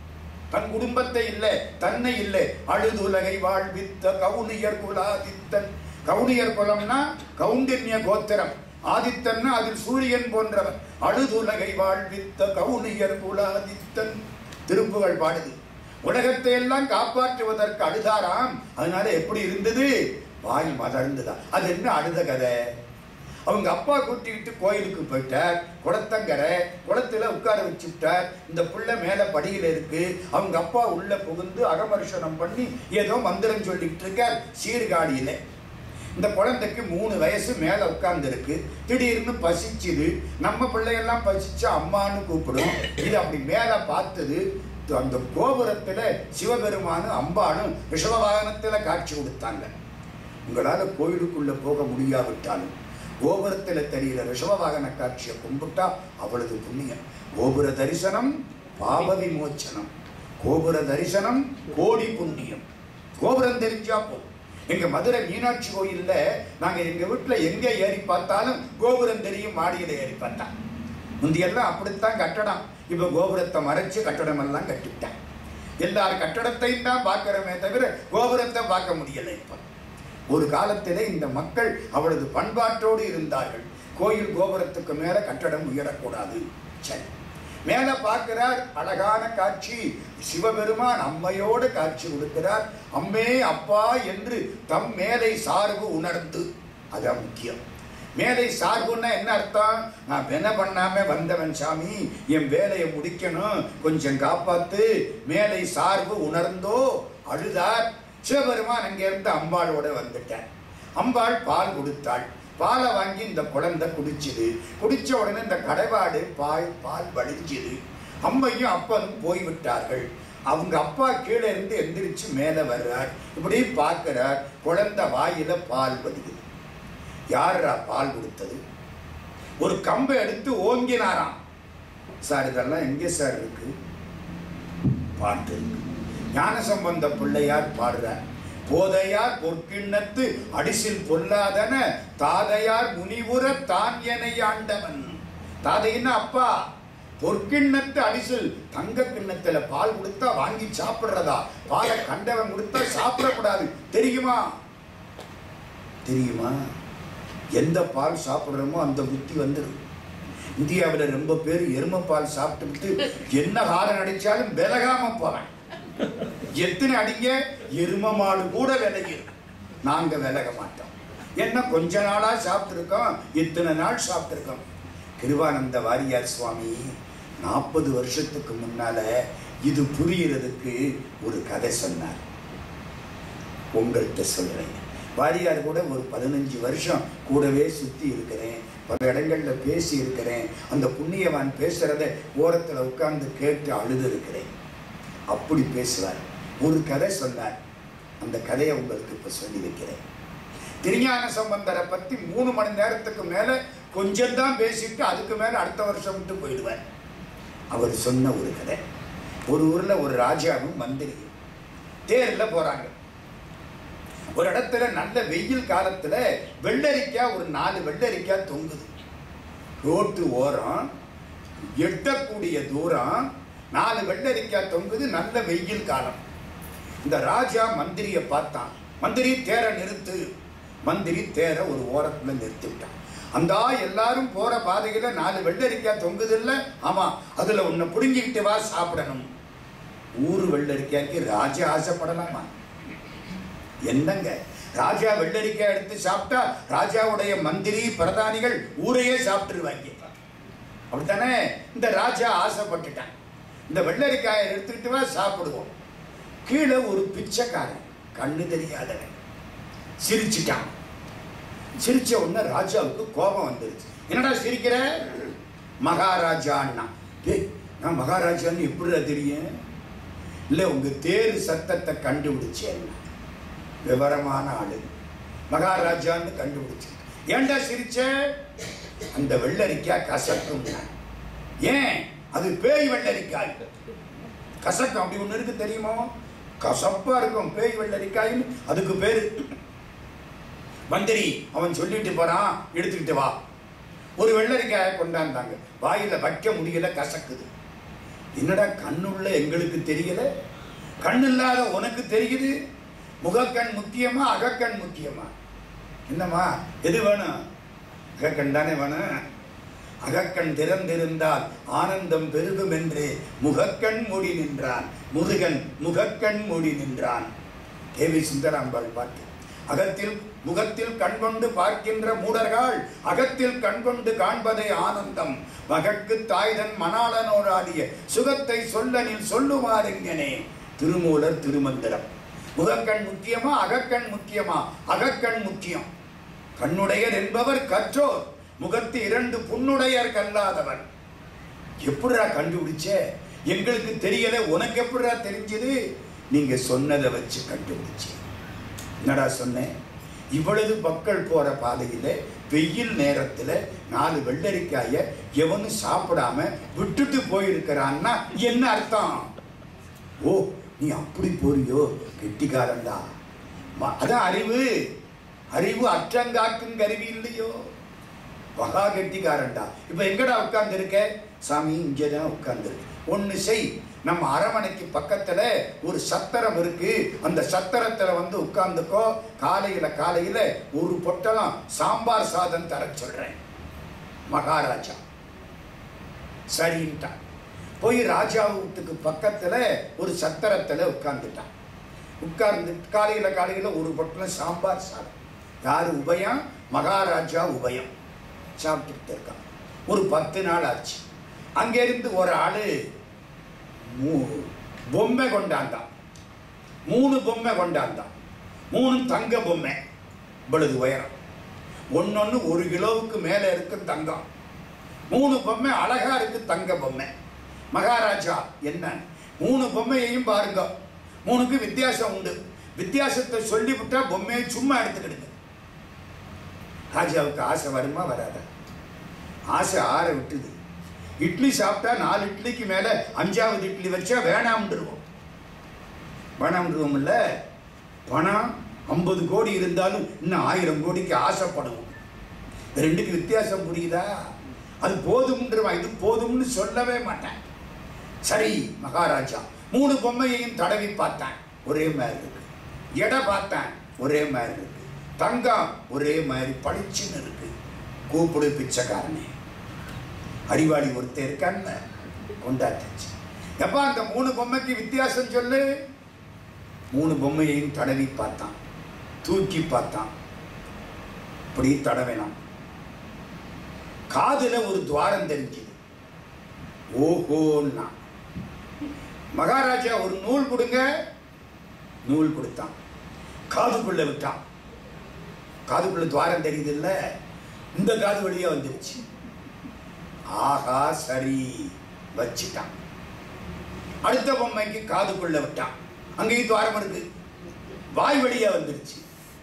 தன் குடும்பத்தை இல்லை தன்னை இல்லை அழுது உலகை வாழ்வித்த கவுனியர் குலாதித்தன் கவுனியர் குலம்னா கவுண்டின்ய கோத்திரம் ஆதித்தன்னா அதில் சூரியன் போன்றவன் அழுது உலகை வாழ்வித்த கவுனியர் குலாதித்தன் திருப்புகள் பாடுது உலகத்தை எல்லாம் காப்பாற்றுவதற்கு அழுதாராம் அதனால எப்படி இருந்தது வாய் மலர்ந்துதான் அது என்ன அழுத கதை அவங்க அப்பா கூட்டிக்கிட்டு கோயிலுக்கு போயிட்டார் குளத்தங்கரை குளத்துல உட்கார வச்சுட்டார் இந்த புள்ள மேல படியில இருக்கு அவங்க அப்பா உள்ள புகுந்து அகமர்ஷனம் பண்ணி ஏதோ மந்திரம் சொல்லிக்கிட்டு இருக்கார் சீர்காழியில இந்த குழந்தைக்கு மூணு வயசு மேல உட்கார்ந்து இருக்கு திடீர்னு பசிச்சுது நம்ம பிள்ளையெல்லாம் பசிச்சு அம்மான்னு கூப்பிடும் இது அப்படி மேல பார்த்தது அந்த கோபுரத்துல சிவபெருமானும் அம்பானும் ரிஷப வாகனத்துல காட்சி கொடுத்தாங்க உங்களால கோயிலுக்குள்ள போக முடியாவிட்டாலும் கோபுரத்தில் தெரிகிற ரிஷப வாகன காட்சியை கும்பிட்டா அவ்வளவு புண்ணியம் கோபுர தரிசனம் பாப விமோச்சனம் கோபுர தரிசனம் கோடி புண்ணியம் கோபுரம் தெரிஞ்சா போதும் எங்க மதுரை மீனாட்சி கோயில்ல நாங்க எங்க வீட்டுல எங்க ஏறி பார்த்தாலும் கோபுரம் தெரியும் மாடியில ஏறி பார்த்தா முந்தியெல்லாம் அப்படித்தான் கட்டடம் இப்ப கோபுரத்தை மறைச்சு கட்டடம் எல்லாம் கட்டிவிட்டேன் எல்லார் கட்டடத்தையும் தான் பார்க்கிறோமே தவிர கோபுரத்தை பார்க்க முடியல இப்ப ஒரு காலத்திலே இந்த மக்கள் அவளது பண்பாட்டோடு இருந்தார்கள் கோயில் கோபுரத்துக்கு மேல கட்டடம் உயரக்கூடாது சரி மேல பார்க்கிறார் அழகான காட்சி சிவபெருமான் அம்மையோடு காட்சி கொடுக்கிறார் அம்மே அப்பா என்று தம் மேலை சார்பு உணர்ந்து அதான் முக்கியம் மேலை சார்புன்னா என்ன அர்த்தம் நான் வென பண்ணாம வந்தவன் சாமி என் வேலையை முடிக்கணும் கொஞ்சம் காப்பாத்து மேலை சார்பு உணர்ந்தோ அழுதார் சிவபெருமான் அங்கிருந்து அம்பாளோட வந்துட்டார் அம்பாள் பால் கொடுத்தாள் பாலை வாங்கி இந்த குழந்தை குடிச்சுது குடிச்ச உடனே இந்த கடைவாடு பால் பால் வடிஞ்சுது அம்மையும் அப்பனும் போய்விட்டார்கள் அவங்க அப்பா கீழே இருந்து எந்திரிச்சு மேலே வர்றார் இப்படி பார்க்கிறார் குழந்தை வாயில பால் வடிக்குது யாரா பால் கொடுத்தது ஒரு கம்பை எடுத்து ஓங்கினாராம் சார் இதெல்லாம் எங்கே சார் இருக்கு பாட்டு இருக்கு ஞானசம்பந்த பிள்ளையார் பாடுறார் போதையார் பொற்கிண்ணத்து அடிசில் பொல்லாதன தாதையார் முனிவுற தான் எனை ஆண்டவன் தாதைன்னா அப்பா பொற்கிண்ணத்து அடிசில் தங்க கிண்ணத்துல பால் கொடுத்தா வாங்கி சாப்பிடுறதா பாலை கண்டவன் கொடுத்தா சாப்பிடக்கூடாது தெரியுமா தெரியுமா எந்த பால் சாப்பிடுறோமோ அந்த புத்தி வந்துடும் இந்தியாவில் ரொம்ப பேர் எருமை பால் சாப்பிட்டுட்டு என்ன காரம் அடிச்சாலும் விலகாம போவேன் எத்தனை அடிங்க எரும மாடு கூட விலகிடும் நாங்க விலக மாட்டோம் என்ன கொஞ்ச நாளா சாப்பிட்டுருக்கோம் இத்தனை நாள் சாப்பிட்டுருக்கோம் கிருவானந்த வாரியார் சுவாமி நாற்பது வருஷத்துக்கு முன்னால இது புரியறதுக்கு ஒரு கதை சொன்னார் உங்கள்கிட்ட சொல்றேன் வாரியார் கூட ஒரு பதினஞ்சு வருஷம் கூடவே சுத்தி இருக்கிறேன் பல இடங்கள்ல பேசி இருக்கிறேன் அந்த புண்ணியவான் பேசுறத ஓரத்துல உட்கார்ந்து கேட்டு அழுது இருக்கிறேன் அப்படி பேசுவார் ஒரு கதை சொன்னார் அந்த கதையை உங்களுக்கு இப்ப சொல்லி வைக்கிறேன் திருஞான சம்பந்தரை பத்தி மூணு மணி நேரத்துக்கு மேல கொஞ்சம் தான் பேசிட்டு அதுக்கு மேல அடுத்த வருஷம் விட்டு போயிடுவார் அவர் சொன்ன ஒரு கதை ஒரு ஊர்ல ஒரு ராஜாவும் மந்திரியும் தேர்ல போறாங்க ஒரு இடத்துல நல்ல வெயில் காலத்துல வெள்ளரிக்காய் ஒரு நாலு வெள்ளரிக்காய் தொங்குது ரோட்டு ஓரம் எட்டக்கூடிய தூரம் நாலு வெள்ளரிக்காய் தொங்குது நல்ல வெயில் காலம் இந்த ராஜா மந்திரியை பார்த்தான் மந்திரி தேரை நிறுத்து மந்திரி தேரை ஒரு ஓரத்துல நிறுத்தி விட்டான் அந்த எல்லாரும் போற பாதையில நாலு வெள்ளரிக்காய் தொங்குது இல்ல ஆமா அதுல உன்னை புடுங்கிக்கிட்டு வா சாப்பிடணும் ஊரு வெள்ளரிக்காய்க்கு ராஜா ஆசைப்படலாமா என்னங்க ராஜா வெள்ளரிக்காய் எடுத்து சாப்பிட்டா ராஜாவுடைய மந்திரி பிரதானிகள் ஊரையே சாப்பிட்டுருவாங்க அப்படித்தானே இந்த ராஜா ஆசைப்பட்டுட்டான் இந்த வெள்ளரிக்காயை எடுத்துக்கிட்டு வா சாப்பிடுவோம் கீழே ஒரு பிச்சைக்காரன் கண்ணு தெரியாதவன் சிரிச்சிட்டான் சிரிச்ச உடனே ராஜாவுக்கு கோபம் வந்துருச்சு என்னடா சிரிக்கிற மகாராஜா அண்ணா ஏய் நான் மகாராஜான்னு எப்படிடா தெரியும் இல்லை உங்க தேர் சத்தத்தை கண்டுபிடிச்சேன் விவரமான ஆளு மகாராஜான்னு கண்டுபிடிச்சேன் ஏன்டா சிரிச்ச அந்த வெள்ளரிக்காய் கசக்கும் ஏன் அது பேய் வெள்ளரிக்காய் கசக்கம் அப்படி ஒண்ணு இருக்கு தெரியுமோ கசப்பா இருக்கும் பேய் வெள்ளரிக்காய்னு அதுக்கு பேரு மந்திரி அவன் சொல்லிட்டு போறான் எடுத்துக்கிட்டு வா ஒரு வெள்ளரிக்காயை கொண்டாந்தாங்க வாயில வைக்க முடியல கசக்குது என்னடா கண்ணுள்ள எங்களுக்கு தெரியல கண் இல்லாத உனக்கு தெரியுது முகக்கண் முக்கியமா அகக்கண் முக்கியமா என்னம்மா எது வேணும் அகக்கண் தானே வேணும் அகக்கண் திறந்திருந்தால் ஆனந்தம் பெருகும் என்று முகக்கண் மூடி நின்றான் முருகன் முகக்கண் மூடி நின்றான் கேவி சுந்தராம்பாள் பாட்டு அகத்தில் முகத்தில் கண்கொண்டு பார்க்கின்ற மூடர்கள் அகத்தில் கண்கொண்டு காண்பதே ஆனந்தம் மகற்கு தாய்தன் மணாளனோடாடிய சுகத்தை சொல்லனில் சொல்லுமாறுங்கனே திருமூலர் திருமந்திரம் முகக்கண் முக்கியமா அகக்கண் முக்கியமா அகக்கண் முக்கியம் கண்ணுடையர் என்பவர் கற்றோர் முகத்து இரண்டு புண்ணுடையர் கல்லாதவர் எப்படிடா கண்டுபிடிச்ச எங்களுக்கு தெரியல உனக்கு எப்படிடா தெரிஞ்சது நீங்க சொன்னதை வச்சு கண்டுபிடிச்சேன் என்னடா சொன்னேன் இவ்வளவு மக்கள் போற பாதையில வெயில் நேரத்துல நாலு வெள்ளரிக்காய எவனும் சாப்பிடாம விட்டுட்டு போயிருக்கிறான்னா என்ன அர்த்தம் ஓ நீ அப்படி போறியோ கெட்டிக்காரன்டா ம- அதான் அறிவு அறிவு அற்றங்காக்கும் கருவி இல்லையோ மகா கெட்டிக்காரன்டா இப்ப எங்கடா உட்கார்ந்து இருக்க சாமி இங்கதான் உட்கார்ந்து ஒண்ணு செய் நம்ம அரமனைக்கு பக்கத்துல ஒரு சத்திரம் இருக்கு அந்த சத்திரத்துல வந்து உட்கார்ந்துக்கோ காலையில காலையில ஒரு பொட்டலம் சாம்பார் சாதம் தர சொல்றேன் மகாராஜா சரின்ட்டான் போய் ராஜா வீட்டுக்கு பக்கத்துல ஒரு சத்திரத்துல உட்கார்ந்துட்டான் உட்கார்ந்து காலையில காலையில ஒரு பொட்டலம் சாம்பார் சாதம் யாரு உபயம் மகாராஜா உபயம் சாப்பிட்டுட்டு இருக்கான் ஒரு பத்து நாள் ஆச்சு அங்கிருந்து ஒரு ஆளு மூ- பொம்மை கொண்டாந்தான் மூணு பொம்மை கொண்டாந்தான் மூணு தங்க பொம்மை இவ்வளவு உயரம் ஒன்னொன்னு ஒரு கிலோவுக்கு மேல இருக்கும் தங்கம் மூணு பொம்மை அழகா இருக்கு தங்க பொம்மை மகாராஜா என்ன மூணு பொம்மையையும் பாருங்க மூணுக்கு வித்தியாசம் உண்டு வித்தியாசத்தை சொல்லிவிட்டா பொம்மையை சும்மா எடுத்துக்கிடுங்க ராஜாவுக்கு ஆசை வருமா வராதா ஆசை ஆற விட்டுது இட்லி சாப்பிட்டா நாலு இட்லிக்கு மேல அஞ்சாவது இட்லி வச்சா வேணாம்ன்றோம் வேணாம்ன்றோம்ல பணம் ஐம்பது கோடி இருந்தாலும் இன்னும் ஆயிரம் கோடிக்கு ஆசைப்படுவோம் இந்த ரெண்டுக்கு வித்தியாசம் புரியுதா அது போதும்ன்றவன் இது போதும்னு சொல்லவே மாட்டேன் சரி மகாராஜா மூணு பொம்மையையும் தடவி பார்த்தேன் ஒரே மாதிரி இருக்கு எடை பார்த்தேன் ஒரே மாதிரி இருக்கு தங்கம் ஒரே மாதிரி பளிச்சுன்னு இருக்கு கூப்பிடு பிச்சைக்காரனே அறிவாளி ஒருத்தர் இருக்கான்னு கொண்டாட்டுச்சு எப்பா அந்த மூணு பொம்மைக்கு வித்தியாசம் சொல்லு மூணு பொம்மையையும் தடவி பார்த்தான் தூக்கி பார்த்தான் இப்படி தடவினான் காதுல ஒரு துவாரம் தெரிஞ்சுது ஓஹோன்னா மகாராஜா ஒரு நூல் கொடுங்க நூல் கொடுத்தான் காதுக்குள்ள விட்டான் காதுக்குள்ள துவாரம் தெரியுது இல்ல இந்த காது வழியா வந்துருச்சு ஆஹா சரி வச்சிட்டான் அடுத்த பொம்மைக்கு காதுக்குள்ள விட்டான் அங்கேயும் துவாரம் இருக்கு வாய் வழியா வந்துருச்சு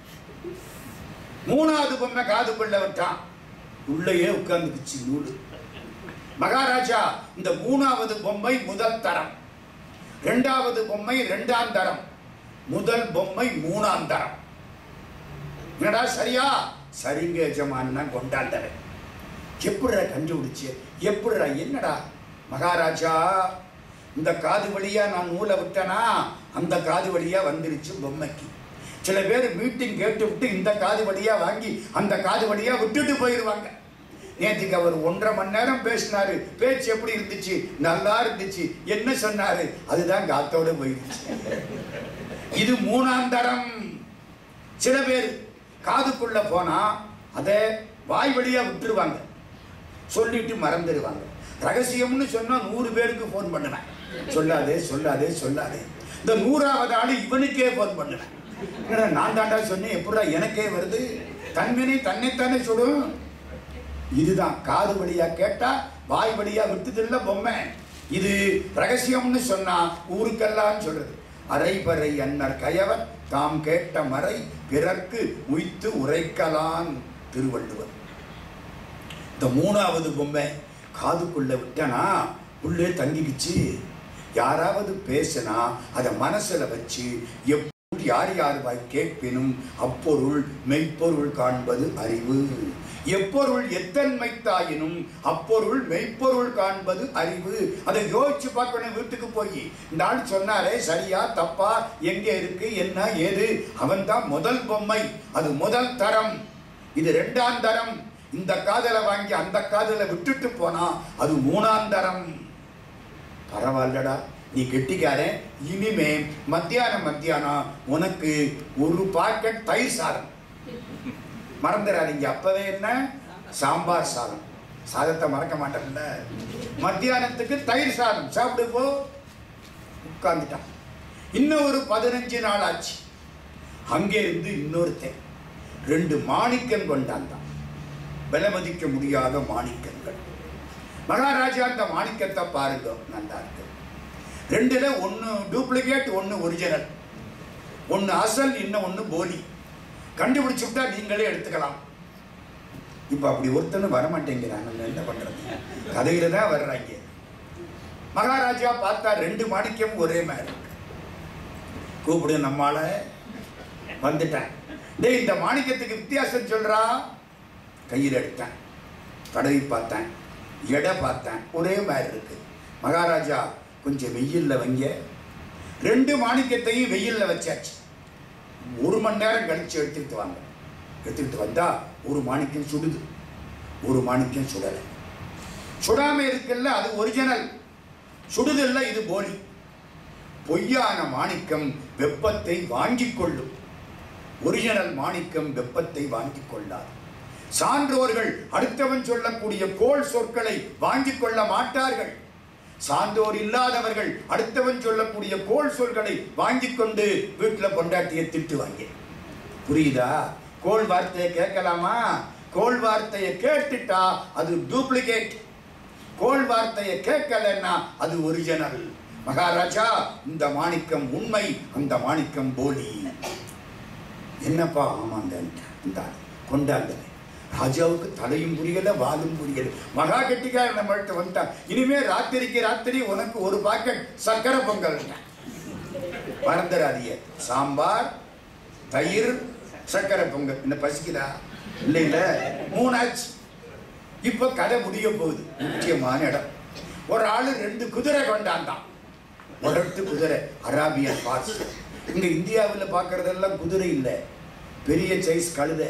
மூணாவது பொம்மை காதுக்குள்ள விட்டான் உள்ளேயே உட்கார்ந்துக்குச்சு நூலு மகாராஜா இந்த மூணாவது பொம்மை முதல் தரம் இரண்டாவது பொம்மை இரண்டாம் தரம் முதல் பொம்மை மூணாம் தரம் என்னடா சரியா சரிங்க எஜமான்னா கொண்டாண்டவன் எப்படிடா கண்டுபிடிச்சு எப்படிடா என்னடா மகாராஜா இந்த காது வழியா நான் நூலை விட்டனா அந்த காது வழியா வந்துருச்சு பொம்மைக்கு சில பேர் மீட்டிங் கேட்டு விட்டு இந்த காது வழியா வாங்கி அந்த காது வழியா விட்டுட்டு போயிடுவாங்க நேற்றுக்கு அவர் ஒன்றரை மணி நேரம் பேசினாரு பேச்சு எப்படி இருந்துச்சு நல்லா இருந்துச்சு என்ன சொன்னாரு அதுதான் காத்தோட போயிடுச்சு இது மூணாம் தரம் சில பேர் காதுக்குள்ள போனா அதை வாய் வழியா விட்டுருவாங்க சொல்லிட்டு மறந்துடுவாங்க ரகசியம்னு சொன்னா நூறு பேருக்கு ஃபோன் பண்ணுவேன் சொல்லாதே சொல்லாதே சொல்லாதே இந்த நூறாவது ஆளு இவனுக்கே ஃபோன் பண்ணுவேன் என்னடா நான் தாண்டா சொன்னேன் எப்படா எனக்கே வருது தன்வினை தன்னைத்தானே சுடும் இதுதான் காது வழியா கேட்டா வாய் வழியா விட்டுதில்ல பொம்மை இது ரகசியம்னு சொன்னா ஊருக்கெல்லாம் சொல்றது அரைபறை அன்னர் கயவர் தாம் கேட்ட மறை பிறர்க்கு உய்த்து உரைக்கலான் திருவள்ளுவர் இந்த மூணாவது பொம்மை காதுக்குள்ள விட்டனா உள்ளே தங்கிக்கிச்சு யாராவது பேசினா அதை மனசுல வச்சு எப்படி யார் யார் வாய் கேட்பினும் அப்பொருள் மெய்ப்பொருள் காண்பது அறிவு எப்பொருள் எத்தன்மைத்தாயினும் அப்பொருள் மெய்ப்பொருள் காண்பது அறிவு அதை யோசிச்சு பார்க்கணும் வீட்டுக்கு போய் இந்த ஆள் சொன்னாரே சரியா தப்பா எங்க இருக்கு என்ன ஏது அவன் தான் முதல் பொம்மை அது முதல் தரம் இது ரெண்டாம் தரம் இந்த காதலை வாங்கி அந்த காதலை விட்டுட்டு போனா அது மூணாம் தரம் பரவாயில்லடா நீ கெட்டிக்காரன் இனிமே மத்தியானம் மத்தியானம் உனக்கு ஒரு பாக்கெட் தயிர் சாதம் மறந்துடாதீங்க அப்பவே என்ன சாம்பார் சாதம் சாதத்தை மறக்க மாட்டேன்ல மத்தியானத்துக்கு தயிர் சாதம் சாப்பிடு போ உட்கார்ந்துட்டான் இன்னும் ஒரு பதினஞ்சு நாள் ஆச்சு அங்கே இருந்து இன்னொருத்தன் ரெண்டு மாணிக்கம் கொண்டாந்தான் விலை மதிக்க முடியாத மாணிக்கங்கள் மகாராஜா அந்த மாணிக்கத்தை பாருங்க நல்லா இருக்கு ரெண்டுல ஒன்று டூப்ளிகேட் ஒன்று ஒரிஜினல் ஒன்று அசல் இன்னும் ஒன்று போலி கண்டுபிடிச்சு விட்டா நீங்களே எடுத்துக்கலாம் இப்போ அப்படி ஒருத்தனும் வரமாட்டேங்கிறாங்க நம்ம என்ன பண்றது கதையில தான் வர்றாங்க மகாராஜா பார்த்தா ரெண்டு மாணிக்கம் ஒரே மாதிரி இருக்கு. கூப்பிடு நம்மால வந்துட்டேன் டேய் இந்த மாணிக்கத்துக்கு வித்தியாசம் சொல்றா கையில் எடுத்தேன் தடவி பார்த்தேன் எடை பார்த்தேன் ஒரே மாதிரி இருக்கு மகாராஜா கொஞ்சம் வெயில்ல வைங்க ரெண்டு மாணிக்கத்தையும் வெயில்ல வச்சாச்சு ஒரு மணி நேரம் கழிச்சு எடுத்துக்கிட்டு வாங்க எடுத்துக்கிட்டு வந்தா ஒரு மாணிக்கம் சுடுது ஒரு மாணிக்கம் சுடலை சுடாம இருக்குல்ல அது ஒரிஜினல் சுடுதில்ல இது போலி பொய்யான மாணிக்கம் வெப்பத்தை வாங்கிக் கொள்ளும் ஒரிஜினல் மாணிக்கம் வெப்பத்தை வாங்கிக் கொள்ளாது சான்றோர்கள் அடுத்தவன் சொல்லக்கூடிய கோள் சொற்களை வாங்கிக் கொள்ள மாட்டார்கள் சான்றோர் இல்லாதவர்கள் அடுத்தவன் சொல்லக்கூடிய கோள் சொற்களை வாங்கிக் கொண்டு வீட்டுல பொண்டாட்டியை திட்டுவாங்க புரியுதா கோள் வார்த்தையை கேட்கலாமா கோள் வார்த்தையை கேட்டுட்டா அது டூப்ளிகேட் கோள் வார்த்தையை கேட்கலன்னா அது ஒரிஜினல் மகாராஜா இந்த மாணிக்கம் உண்மை அந்த மாணிக்கம் போலி என்னப்பா ஆமாங்க இந்த ஆள் கொண்டாங்க ராஜாவுக்கு தலையும் புரியல வாலும் புரியல மகா கெட்டிக்கார நம்மள்ட்ட வந்துட்டான் இனிமே ராத்திரிக்கு ராத்திரி உனக்கு ஒரு பாக்கெட் சக்கரை பொங்கல் மறந்துடாதீங்க சாம்பார் தயிர் சக்கரை பொங்கல் என்ன பசிக்குதா இல்லை இல்ல மூணாச்சு இப்ப கதை முடிய போகுது முக்கியமான இடம் ஒரு ஆளு ரெண்டு குதிரை கொண்டாந்தான் முரட்டு குதிரை அராபியன் பாஸ் இங்க இந்தியாவில் பார்க்கறதெல்லாம் குதிரை இல்லை பெரிய சைஸ் கழுதை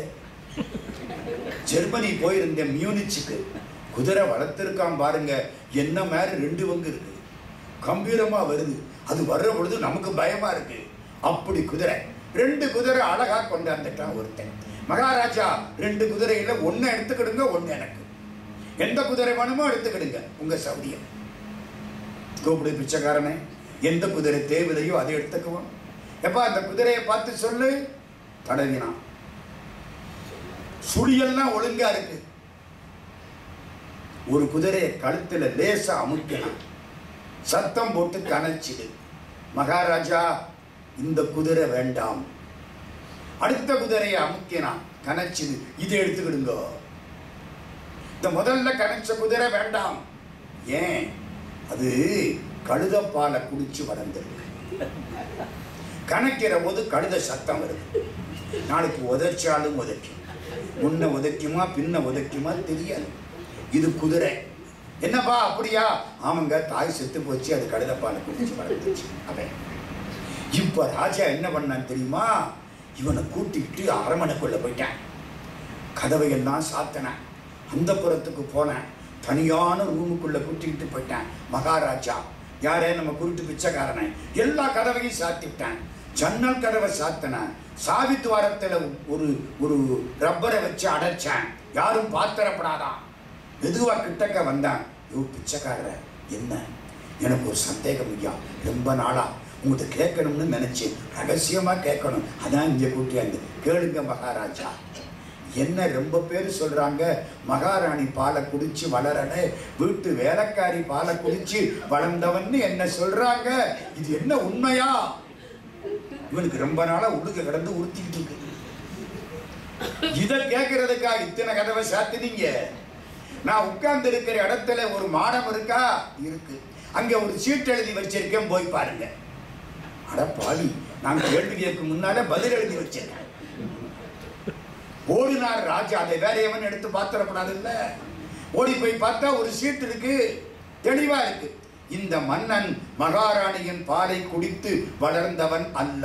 ஜெர்மனி போயிருந்தேன் மியூனிச்சுக்கு குதிரை வளர்த்துருக்கான் பாருங்க என்ன மாதிரி ரெண்டு பங்கு இருக்கு கம்பீரமா வருது அது வர்ற பொழுது நமக்கு பயமா இருக்கு அப்படி குதிரை ரெண்டு குதிரை அழகா கொண்டாந்துட்டான் ஒருத்தன் மகாராஜா ரெண்டு குதிரையில ஒன்னு எடுத்துக்கிடுங்க ஒன்னு எனக்கு எந்த குதிரை வேணுமோ எடுத்துக்கிடுங்க உங்க சௌரியம் கூப்பிடு பிச்சைக்காரனே எந்த குதிரை தேவையோ அதை எடுத்துக்குவோம் எப்பா அந்த குதிரையை பார்த்து சொல்லு தடவினான் சுழியெல்லாம் ஒழுங்கா இருக்கு ஒரு குதிரையை கழுத்துல லேசா அமுக்கினான் சத்தம் போட்டு கனச்சிடு மகாராஜா இந்த குதிரை வேண்டாம் அடுத்த குதிரையை அமுக்கினான் கனச்சிது இதை எடுத்துக்கிடுங்க இந்த முதல்ல கனச்ச குதிரை வேண்டாம் ஏன் அது கழுதப்பாலை குடிச்சு வளர்ந்துருக்கு கணக்கிற போது கழுத சத்தம் வருது நாளைக்கு உதைச்சாலும் உதைக்கும் முன்ன உதைக்குமா பின்ன உதைக்குமா தெரியாது இது குதிரை என்னப்பா அப்படியா ஆமாங்க தாய் செத்து போச்சு அது கழுதப்பாலை குடிச்சு வளர்ந்துச்சு அவன் இப்ப ராஜா என்ன பண்ணான் தெரியுமா இவனை கூட்டிக்கிட்டு அரமனைக்குள்ள போயிட்டான் கதவை எல்லாம் சாத்தினேன் அந்த புறத்துக்கு போனேன் தனியான ரூமுக்குள்ள கூட்டிக்கிட்டு போயிட்டேன் மகாராஜா யாரே நம்ம குருட்டு பிச்சைக்காரனை எல்லா கதவையும் சாத்திட்டேன் ஜன்னல் கதவை சாத்தினேன் சாவித்துவாரத்தில் ஒரு ஒரு ரப்பரை வச்சு அடைச்சேன் யாரும் பாத்திரப்படாதான் மெதுவா கிட்டக்க வந்தான் யோ பிச்சைக்காரர் என்ன எனக்கு ஒரு சந்தேகம் ஐயா ரொம்ப நாளா உங்கள்கிட்ட கேட்கணும்னு நினைச்சேன் ரகசியமா கேட்கணும் அதான் இங்க கூட்டியாந்து கேளுங்க மகாராஜா என்ன ரொம்ப பேர் சொல்றாங்க மகாராணி பாலை குடிச்சு வளரல வீட்டு வேலைக்காரி பாலை குடிச்சு வளர்ந்தவன்னு என்ன சொல்றாங்க இது என்ன உண்மையா இவனுக்கு ரொம்ப நாளா உள்ளுக்க கிடந்து உறுத்திக்கிட்டு இருக்கு இத கேட்கறதுக்கா இத்தனை கதவை சாத்தினீங்க நான் உட்கார்ந்து இருக்கிற இடத்துல ஒரு மாடம் இருக்கா இருக்கு அங்க ஒரு சீட் எழுதி வச்சிருக்கேன் போய் பாருங்க அட பாவி நான் கேள்வி கேட்கும் முன்னால பதில் எழுதி வச்சிருக்கேன் ஓடினார் ராஜா அதை வேற எவன் எடுத்து பாத்திரப்படாது இல்ல ஓடி போய் பார்த்தா ஒரு சீட் இருக்கு தெளிவா இருக்கு இந்த மன்னன் மகாராணியின் பாலை குடித்து வளர்ந்தவன் அல்ல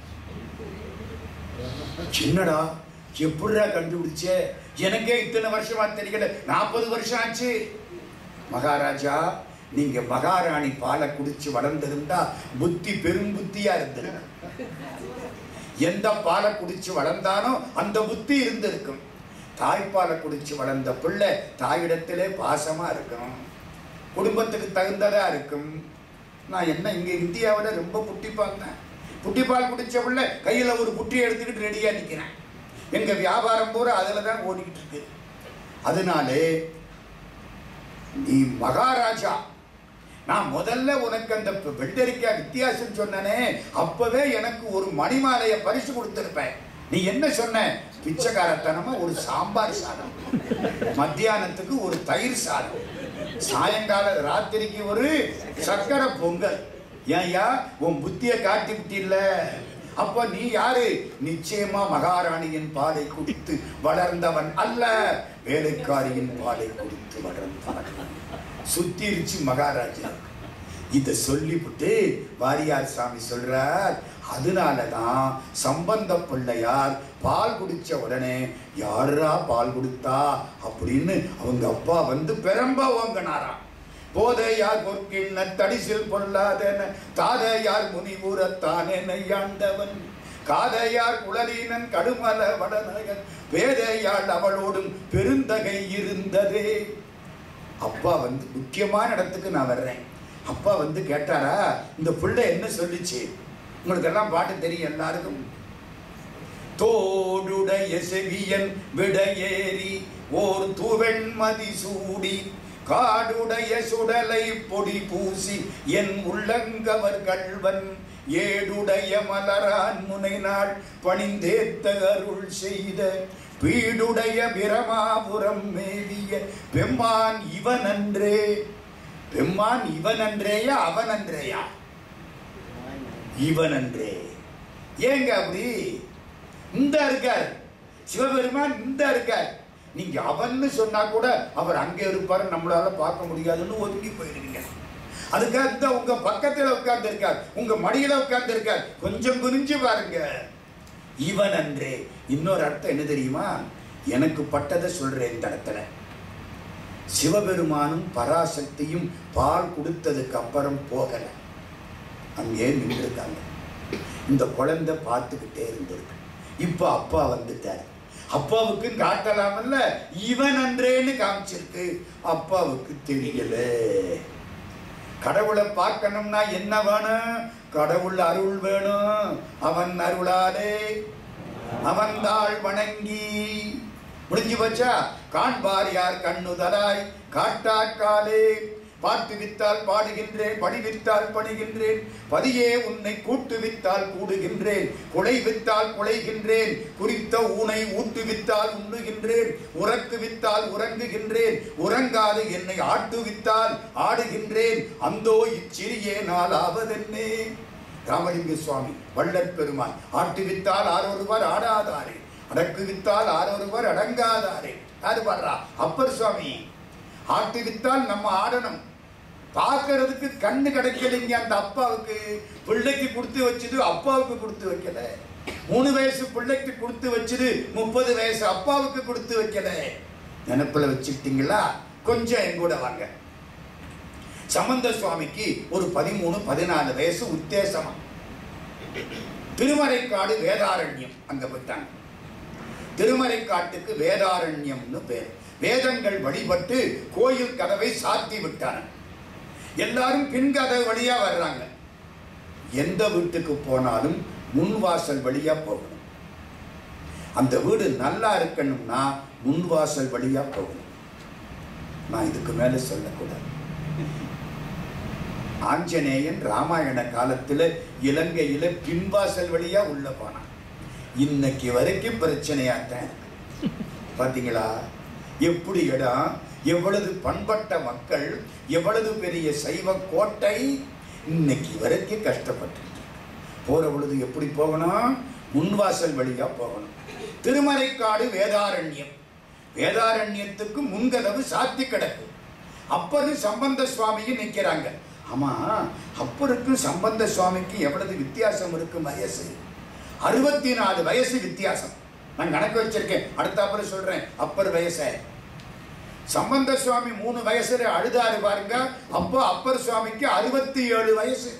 சின்னடா எப்படிடா கண்டுபிடிச்ச எனக்கே இத்தனை வருஷமா தெரியல நாற்பது வருஷம் ஆச்சு மகாராஜா நீங்க மகாராணி பாலை குடிச்சு வளர்ந்திருந்தா புத்தி பெரும் புத்தியா இருந்திருக்கும் எந்த பாலை குடிச்சு வளர்ந்தானோ அந்த புத்தி இருந்திருக்கும் தாய்ப்பாலை குடிச்சு வளர்ந்த பிள்ளை தாயிடத்திலே பாசமா இருக்கும் குடும்பத்துக்கு தகுந்ததா இருக்கும் நான் என்ன இங்க இந்தியாவில் ரொம்ப புட்டி பார்த்தேன் புட்டிப்பால் குடிச்ச பிள்ளை கையில ஒரு புட்டியை எடுத்துக்கிட்டு ரெடியா நிக்கிறேன் எங்க வியாபாரம் பூரா அதுல தான் ஓடிக்கிட்டு இருக்கு அதனாலே நீ மகாராஜா நான் முதல்ல உனக்கு அந்த ப- வெள்ளரிக்காய் வித்தியாசம் சொன்னனே அப்பவே எனக்கு ஒரு மணிமாலைய பரிசு கொடுத்திருப்பேன் நீ என்ன சொன்ன பிச்சைக்காரத்தனமா ஒரு சாம்பார் சாதம் மத்தியானத்துக்கு ஒரு தயிர் சாதம் சாயங்கால ராத்திரிக்கு ஒரு சக்கரை பொங்கல் ஏன்யா உன் புத்திய காட்டி விட்டில்ல அப்ப நீ யாரு நிச்சயமா மகாராணியின் பாலை குடித்து வளர்ந்தவன் அல்ல வேலைக்காரியின் பாலை குடித்து வளர்ந்தவன் சுத்திருச்சு மகாராஜா இத சொல்லிவிட்டு வாரியார் சாமி சொல்றார் அதனாலதான் சம்பந்த பிள்ளையார் பால் குடிச்ச உடனே யாரா பால் கொடுத்தா அப்படின்னு அவங்க அப்பா வந்து பெரம்ப ஓங்கினாராம் போதையார் பொற்கிண்ண தடிசில் பொல்லாதென தாதையார் முனிவுரத்தானே நெய்யாண்டவன் காதையார் குழலீனன் கடுமல வடநகன் பேதையாள் அவளோடும் பெருந்தகை இருந்ததே அப்பா வந்து முக்கியமான இடத்துக்கு நான் வர்றேன் அப்பா வந்து கேட்டாரா இந்த பிள்ளை என்ன சொல்லிச்சு உங்களுக்கு எல்லாம் பாட்டு தெரியும் எல்லாருக்கும் தோடுடைய செவியன் விடையேறி ஓர் துவெண்மதி சூடி காடுடைய சுடலை பொடி பூசி என் உள்ளங்கவர் கள்வன் ஏடுடைய மலரான் முனை நாள் பணிந்தேத்த அருள் செய்த பீடுடைய பிரமாபுரம் மேவிய பெம்மான் இவனன்றே பெம்மான் இவனன்றேயா அவனன்றேயா இவனன்றே ஏங்க அப்படி இந்த இருக்கார் சிவபெருமான் இந்த இருக்கார் நீங்க அவன்னு சொன்னா கூட அவர் அங்கே இருப்பாரு நம்மளால பார்க்க முடியாதுன்னு ஒதுங்கி போயிருக்கீங்க அதுக்காக இந்த உங்க பக்கத்துல உட்கார்ந்து இருக்கார் உங்க மடியில உட்கார்ந்து இருக்கார் கொஞ்சம் குனிஞ்சு பாருங்க இவன் அன்றே இன்னொரு அர்த்தம் என்ன தெரியுமா எனக்கு பட்டதை சொல்றேன் இந்த இடத்துல சிவபெருமானும் பராசக்தியும் பால் கொடுத்ததுக்கு அப்புறம் போகல அங்கே நின்றுருக்காங்க இந்த குழந்தை பார்த்துக்கிட்டே இருந்திருக்கு இப்போ அப்பா வந்துட்டார் அப்பாவுக்கு காட்டலாமல்ல இவன் அன்றேன்னு காமிச்சிருக்கு அப்பாவுக்கு தெரியல கடவுளை பார்க்கணும்னா என்ன வேணும் கடவுள் அருள் வேணும் அவன் அருளாலே அவன் தாள் வணங்கி முடிஞ்சு வச்சா காண்பார் யார் கண்ணுதலாய் காட்டாக்காலே பாட்டு வித்தால் பாடுகின்றேன் படி வித்தால் பணிகின்றேன் பதியே உன்னை கூட்டு வித்தால் கூடுகின்றேன் குலை வித்தால் குலைகின்றேன் குறித்த ஊனை ஊட்டு வித்தால் உண்ணுகின்றேன் உறக்கு வித்தால் உறங்குகின்றேன் உறங்காது என்னை ஆட்டு வித்தால் ஆடுகின்றேன் அந்தோ இச்சிறியே நாள் ஆவதென்னே ராமலிங்க சுவாமி வள்ளற் பெருமான் ஆட்டு வித்தால் ஆரொருவர் ஆடாதாரே அடக்கு வித்தால் ஆரொருவர் அடங்காதாரே யாரு பாடுறா அப்பர் சுவாமி ஆட்டு வித்தால் நம்ம ஆடணும் பார்க்கறதுக்கு கண்ணு கிடைக்கலைங்க அந்த அப்பாவுக்கு பிள்ளைக்கு கொடுத்து வச்சது அப்பாவுக்கு கொடுத்து வைக்கல மூணு வயசு பிள்ளைக்கு கொடுத்து வச்சது முப்பது வயசு அப்பாவுக்கு கொடுத்து வைக்கல நினப்புல வச்சுக்கிட்டீங்களா கொஞ்சம் என் கூட வாங்க சம்பந்த சுவாமிக்கு ஒரு பதிமூணு பதினாலு வயசு உத்தேசமா திருமறைக்காடு வேதாரண்யம் அங்க போயிட்டாங்க திருமறைக்காட்டுக்கு வேதாரண்யம்னு பேர் வேதங்கள் வழிபட்டு கோயில் கதவை சாத்தி விட்டாங்க எல்லாரும் பின்கதவு வழியா வர்றாங்க எந்த வீட்டுக்கு போனாலும் முன் வாசல் வழியா போகணும் அந்த வீடு நல்லா இருக்கணும்னா முன்வாசல் வழியா போகணும் நான் இதுக்கு மேல சொல்லக்கூடாது ஆஞ்சநேயன் ராமாயண காலத்துல இலங்கையில பின்வாசல் வழியா உள்ள போனான் இன்னைக்கு வரைக்கும் பிரச்சனையாத்தான் இருக்கு பாத்தீங்களா எப்படி இடம் எவ்வளவு பண்பட்ட மக்கள் எவ்வளவு பெரிய சைவ கோட்டை இன்னைக்கு வரைக்கும் கஷ்டப்பட்டு போற பொழுது எப்படி போகணும் முன்வாசல் வழியா போகணும் திருமறைக்காடு வேதாரண்யம் வேதாரண்யத்துக்கு முன்கதவு சாத்தி கிடக்கு அப்பரு சம்பந்த சுவாமியும் நிற்கிறாங்க ஆமா அப்பருக்கும் சம்பந்த சுவாமிக்கு எவ்வளவு வித்தியாசம் இருக்கு வயசு அறுபத்தி நாலு வயசு வித்தியாசம் நான் கணக்கு வச்சிருக்கேன் அடுத்தாப்புல சொல்றேன் அப்பர் வயசை சம்பந்த சுவாமி மூணு வயசுல அழுதாரு பாருங்க அப்போ அப்பர் சுவாமிக்கு அறுபத்தி ஏழு வயசு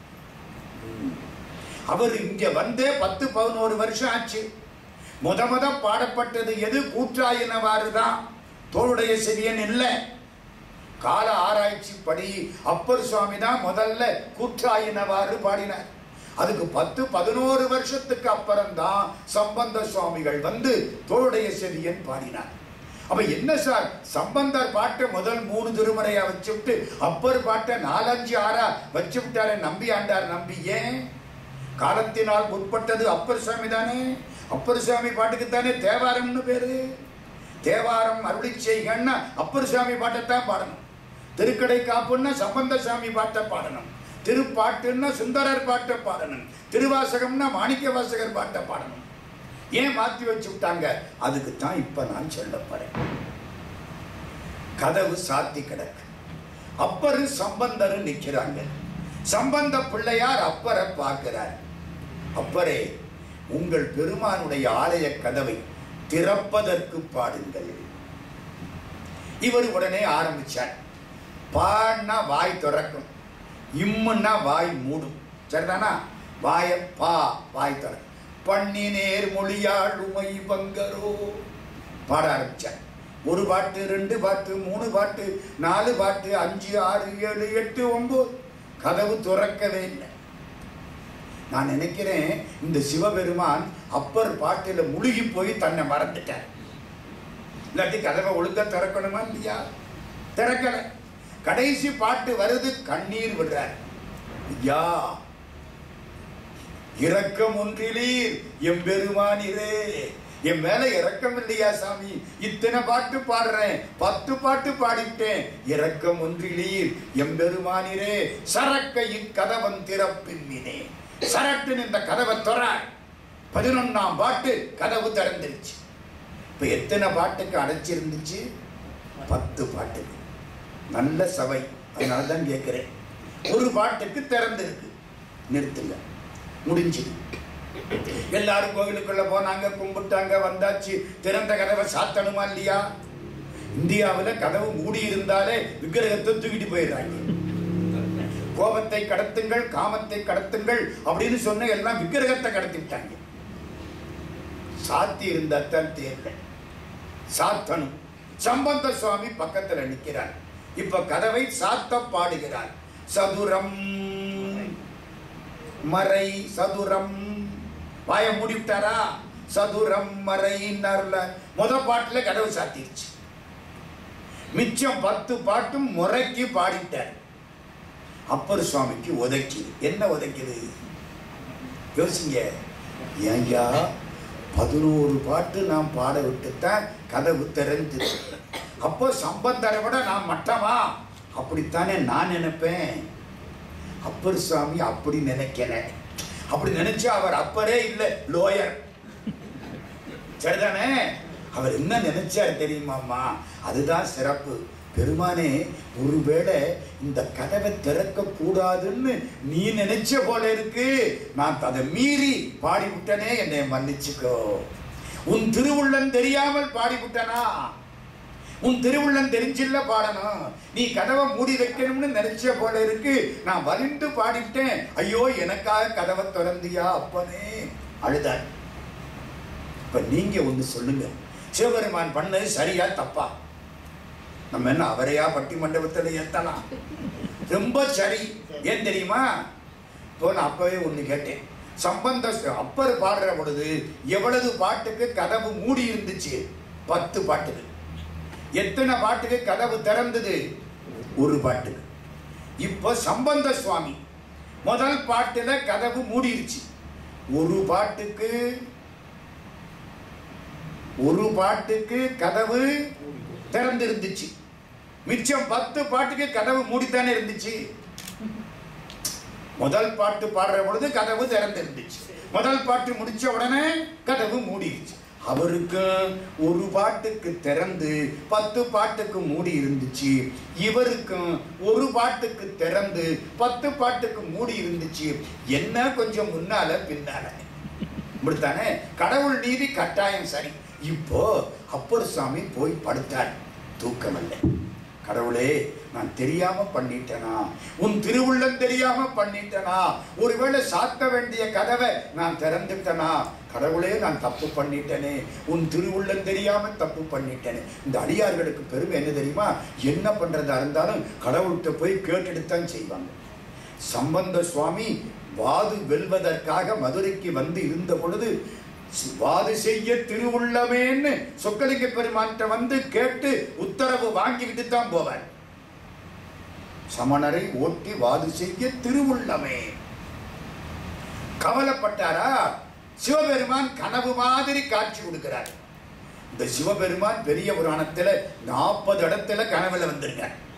அவர் இங்க வந்தே பத்து பதினோரு வருஷம் ஆச்சு முத முத பாடப்பட்டது எது கூற்றாயினவாறு தான் தோளுடைய செவியன் இல்லை கால ஆராய்ச்சி படி அப்பர் சுவாமி தான் முதல்ல கூற்றாயினவாறு பாடினார் அதுக்கு பத்து பதினோரு வருஷத்துக்கு அப்புறம் தான் சம்பந்த சுவாமிகள் வந்து தோளுடைய செவியன் பாடினார் அப்ப என்ன சார் சம்பந்தர் பாட்டை முதல் மூணு திருமுறையா வச்சுவிட்டு அப்பர் பாட்டை நாலஞ்சு ஆறா வச்சு விட்டாரு நம்பி ஆண்டார் நம்பி ஏன் காலத்தினால் முற்பட்டது அப்பர் சுவாமி தானே அப்பர் சுவாமி பாட்டுக்கு தானே தேவாரம்னு பேரு தேவாரம் அருளி செய்கன்னா அப்பர் சுவாமி பாட்டைத்தான் பாடணும் திருக்கடை காப்புன்னா சம்பந்த சாமி பாட்டை பாடணும் திருப்பாட்டுன்னா சுந்தரர் பாட்டை பாடணும் திருவாசகம்னா மாணிக்க வாசகர் பாட்டை பாடணும் ஏன் மாத்தி வச்சு விட்டாங்க அதுக்கு தான் இப்ப நான் சொல்ல போறேன் கதவு சாத்தி கிடக்கு அப்பரு சம்பந்தரு நிக்கிறாங்க சம்பந்த பிள்ளையார் அப்பரை பார்க்கிறார் அப்பரே உங்கள் பெருமானுடைய ஆலய கதவை திறப்பதற்கு பாடுங்கள் இவர் உடனே ஆரம்பிச்சார் பான்னா வாய் திறக்கும் இம்முன்னா வாய் மூடும் சரிதானா வாய பா வாய் திறக்கும் பண்ணி நேர் மொழியாள் உமை பங்கரோ பாட ஆரம்பிச்சார் ஒரு பாட்டு ரெண்டு பாட்டு மூணு பாட்டு நாலு பாட்டு அஞ்சு ஆறு ஏழு எட்டு ஒன்பது கதவு திறக்கவே இல்லை நான் நினைக்கிறேன் இந்த சிவபெருமான் அப்பர் பாட்டில் முழுகி போய் தன்னை மறந்துட்டார் இல்லாட்டி கதவை ஒழுங்கா திறக்கணுமா இல்லையா திறக்கல கடைசி பாட்டு வருது கண்ணீர் விடுறார் ஐயா இரக்கம் ஒன்றிலீர் எம்பெருமானிரே என் மேல இரக்கம் இல்லையா சாமி இத்தனை பாட்டு பாடுறேன் பத்து பாட்டு பாடிட்டேன் இரக்கம் ஒன்றிலீர் எம்பெருமானிரே சரக்கையின் கதவன் திறப்பின்மினே சரட்டுன்னு இந்த கதவை தொற பதினொன்னாம் பாட்டு கதவு திறந்துருச்சு இப்ப எத்தனை பாட்டுக்கு அடைச்சிருந்துச்சு பத்து பாட்டுக்கு நல்ல சபை அதனால தான் கேட்கிறேன் ஒரு பாட்டுக்கு திறந்திருக்கு நிறுத்துங்க முடிஞ்சுது எல்லாரும் கோவிலுக்குள்ள போனாங்க கும்பிட்டாங்க வந்தாச்சு திறந்த கதவை சாத்தணுமா இல்லையா இந்தியாவில் கதவு மூடி இருந்தாலே விக்கிரகத்தை தூக்கிட்டு போயிடுறாங்க கோபத்தை கடத்துங்கள் காமத்தை கடத்துங்கள் அப்படின்னு சொன்ன எல்லாம் விக்கிரகத்தை கடத்தி விட்டாங்க சாத்தி இருந்தா தான் தேர்தல் சாத்தணும் சம்பந்த சுவாமி பக்கத்துல நிற்கிறார் இப்ப கதவை சாத்த பாடுகிறார் சதுரம் மறை சதுரம் வாய மூடிவிட்டாரா சதுரம் மறை நர்ல முத பாட்டுல கதவு சாத்திருச்சு மிச்சம் பத்து பாட்டும் முறைக்கு பாடிட்டார் அப்பர் சுவாமிக்கு உதைக்குது என்ன உதைக்குது யோசிங்க ஏன்யா பதினோரு பாட்டு நான் பாட விட்டுத்தான் கதவு திறந்து அப்போ சம்பந்தரை விட நான் மட்டமா அப்படித்தானே நான் நினைப்பேன் அப்பர் சுவாமி அப்படி நினைக்கல அப்படி நினைச்சு அவர் அப்பரே இல்லை லோயர் சரிதானே அவர் என்ன நினைச்சார் தெரியுமாம்மா அதுதான் சிறப்பு பெருமானே ஒருவேளை இந்த கதவை திறக்க கூடாதுன்னு நீ நினைச்ச போல இருக்கு நான் அதை மீறி பாடிவிட்டனே என்னை மன்னிச்சுக்கோ உன் திருவுள்ளம் தெரியாமல் பாடிவிட்டனா உன் திருவுள்ளம் தெரிஞ்சில்ல பாடணும் நீ கதவை மூடி வைக்கணும்னு நினைச்ச போல இருக்கு நான் வலிந்து பாடிவிட்டேன் ஐயோ எனக்காக கதவை திறந்தியா அப்பனே அழுதாள் இப்ப நீங்க ஒண்ணு சொல்லுங்க சிவபெருமான் பண்ணது சரியா தப்பா நம்ம என்ன அவரையா பட்டி மண்டபத்தில் ஏத்தலாம் ரொம்ப சரி ஏன் தெரியுமா இப்போ நான் அப்பவே ஒண்ணு கேட்டேன் சம்பந்த அப்பர் பாடுற பொழுது எவ்வளவு பாட்டுக்கு கதவு மூடி இருந்துச்சு பத்து பாட்டுக்கு எத்தனை பாட்டுக்கு கதவு திறந்தது ஒரு பாட்டுக்கு இப்போ சம்பந்த சுவாமி முதல் பாட்டுல கதவு மூடிருச்சு ஒரு பாட்டுக்கு ஒரு பாட்டுக்கு கதவு திறந்து இருந்துச்சு மிச்சம் பத்து பாட்டுக்கு கதவு மூடித்தானே இருந்துச்சு முதல் பாட்டு பாடுற பொழுது கதவு திறந்து இருந்துச்சு முதல் பாட்டு முடிச்ச உடனே கதவு மூடிடுச்சு அவருக்கு ஒரு பாட்டுக்கு திறந்து பத்து பாட்டுக்கு மூடி இருந்துச்சு இவருக்கும் ஒரு பாட்டுக்கு திறந்து பத்து பாட்டுக்கு மூடி இருந்துச்சு என்ன கொஞ்சம் முன்னால பின்னால இப்படித்தானே கடவுள் நீதி கட்டாயம் சரி இப்போ அப்பர் சாமி போய் படுத்தார் தூக்கம் இல்லை கடவுளே நான் தெரியாம பண்ணிட்டேனா உன் திருவுள்ளம் தெரியாம பண்ணிட்டேனா ஒருவேளை சாத்த வேண்டிய கதவை நான் திறந்துட்டேனா கடவுளே நான் தப்பு பண்ணிட்டேனே உன் திருவுள்ளம் தெரியாம தப்பு பண்ணிட்டேனே இந்த அடியார்களுக்கு பெருமை என்ன தெரியுமா என்ன பண்றதா இருந்தாலும் கடவுள்கிட்ட போய் கேட்டுட்டு தான் செய்வாங்க சம்பந்த சுவாமி வாது வெல்வதற்காக மதுரைக்கு வந்து இருந்த பொழுது வாது செய்ய திருவுள்ளமேன்னு சொக்கலிங்க பெருமான்கிட்ட வந்து கேட்டு உத்தரவு வாங்கிக்கிட்டு தான் போவார் சமணரை ஓட்டி வாது செய்ய திருவுள்ளமே கவலைப்பட்டாரா சிவபெருமான் கனவு மாதிரி காட்சி கொடுக்கிறார் இந்த சிவபெருமான் பெரிய புராணத்துல நாற்பது இடத்துல கனவுல வந்திருக்கார்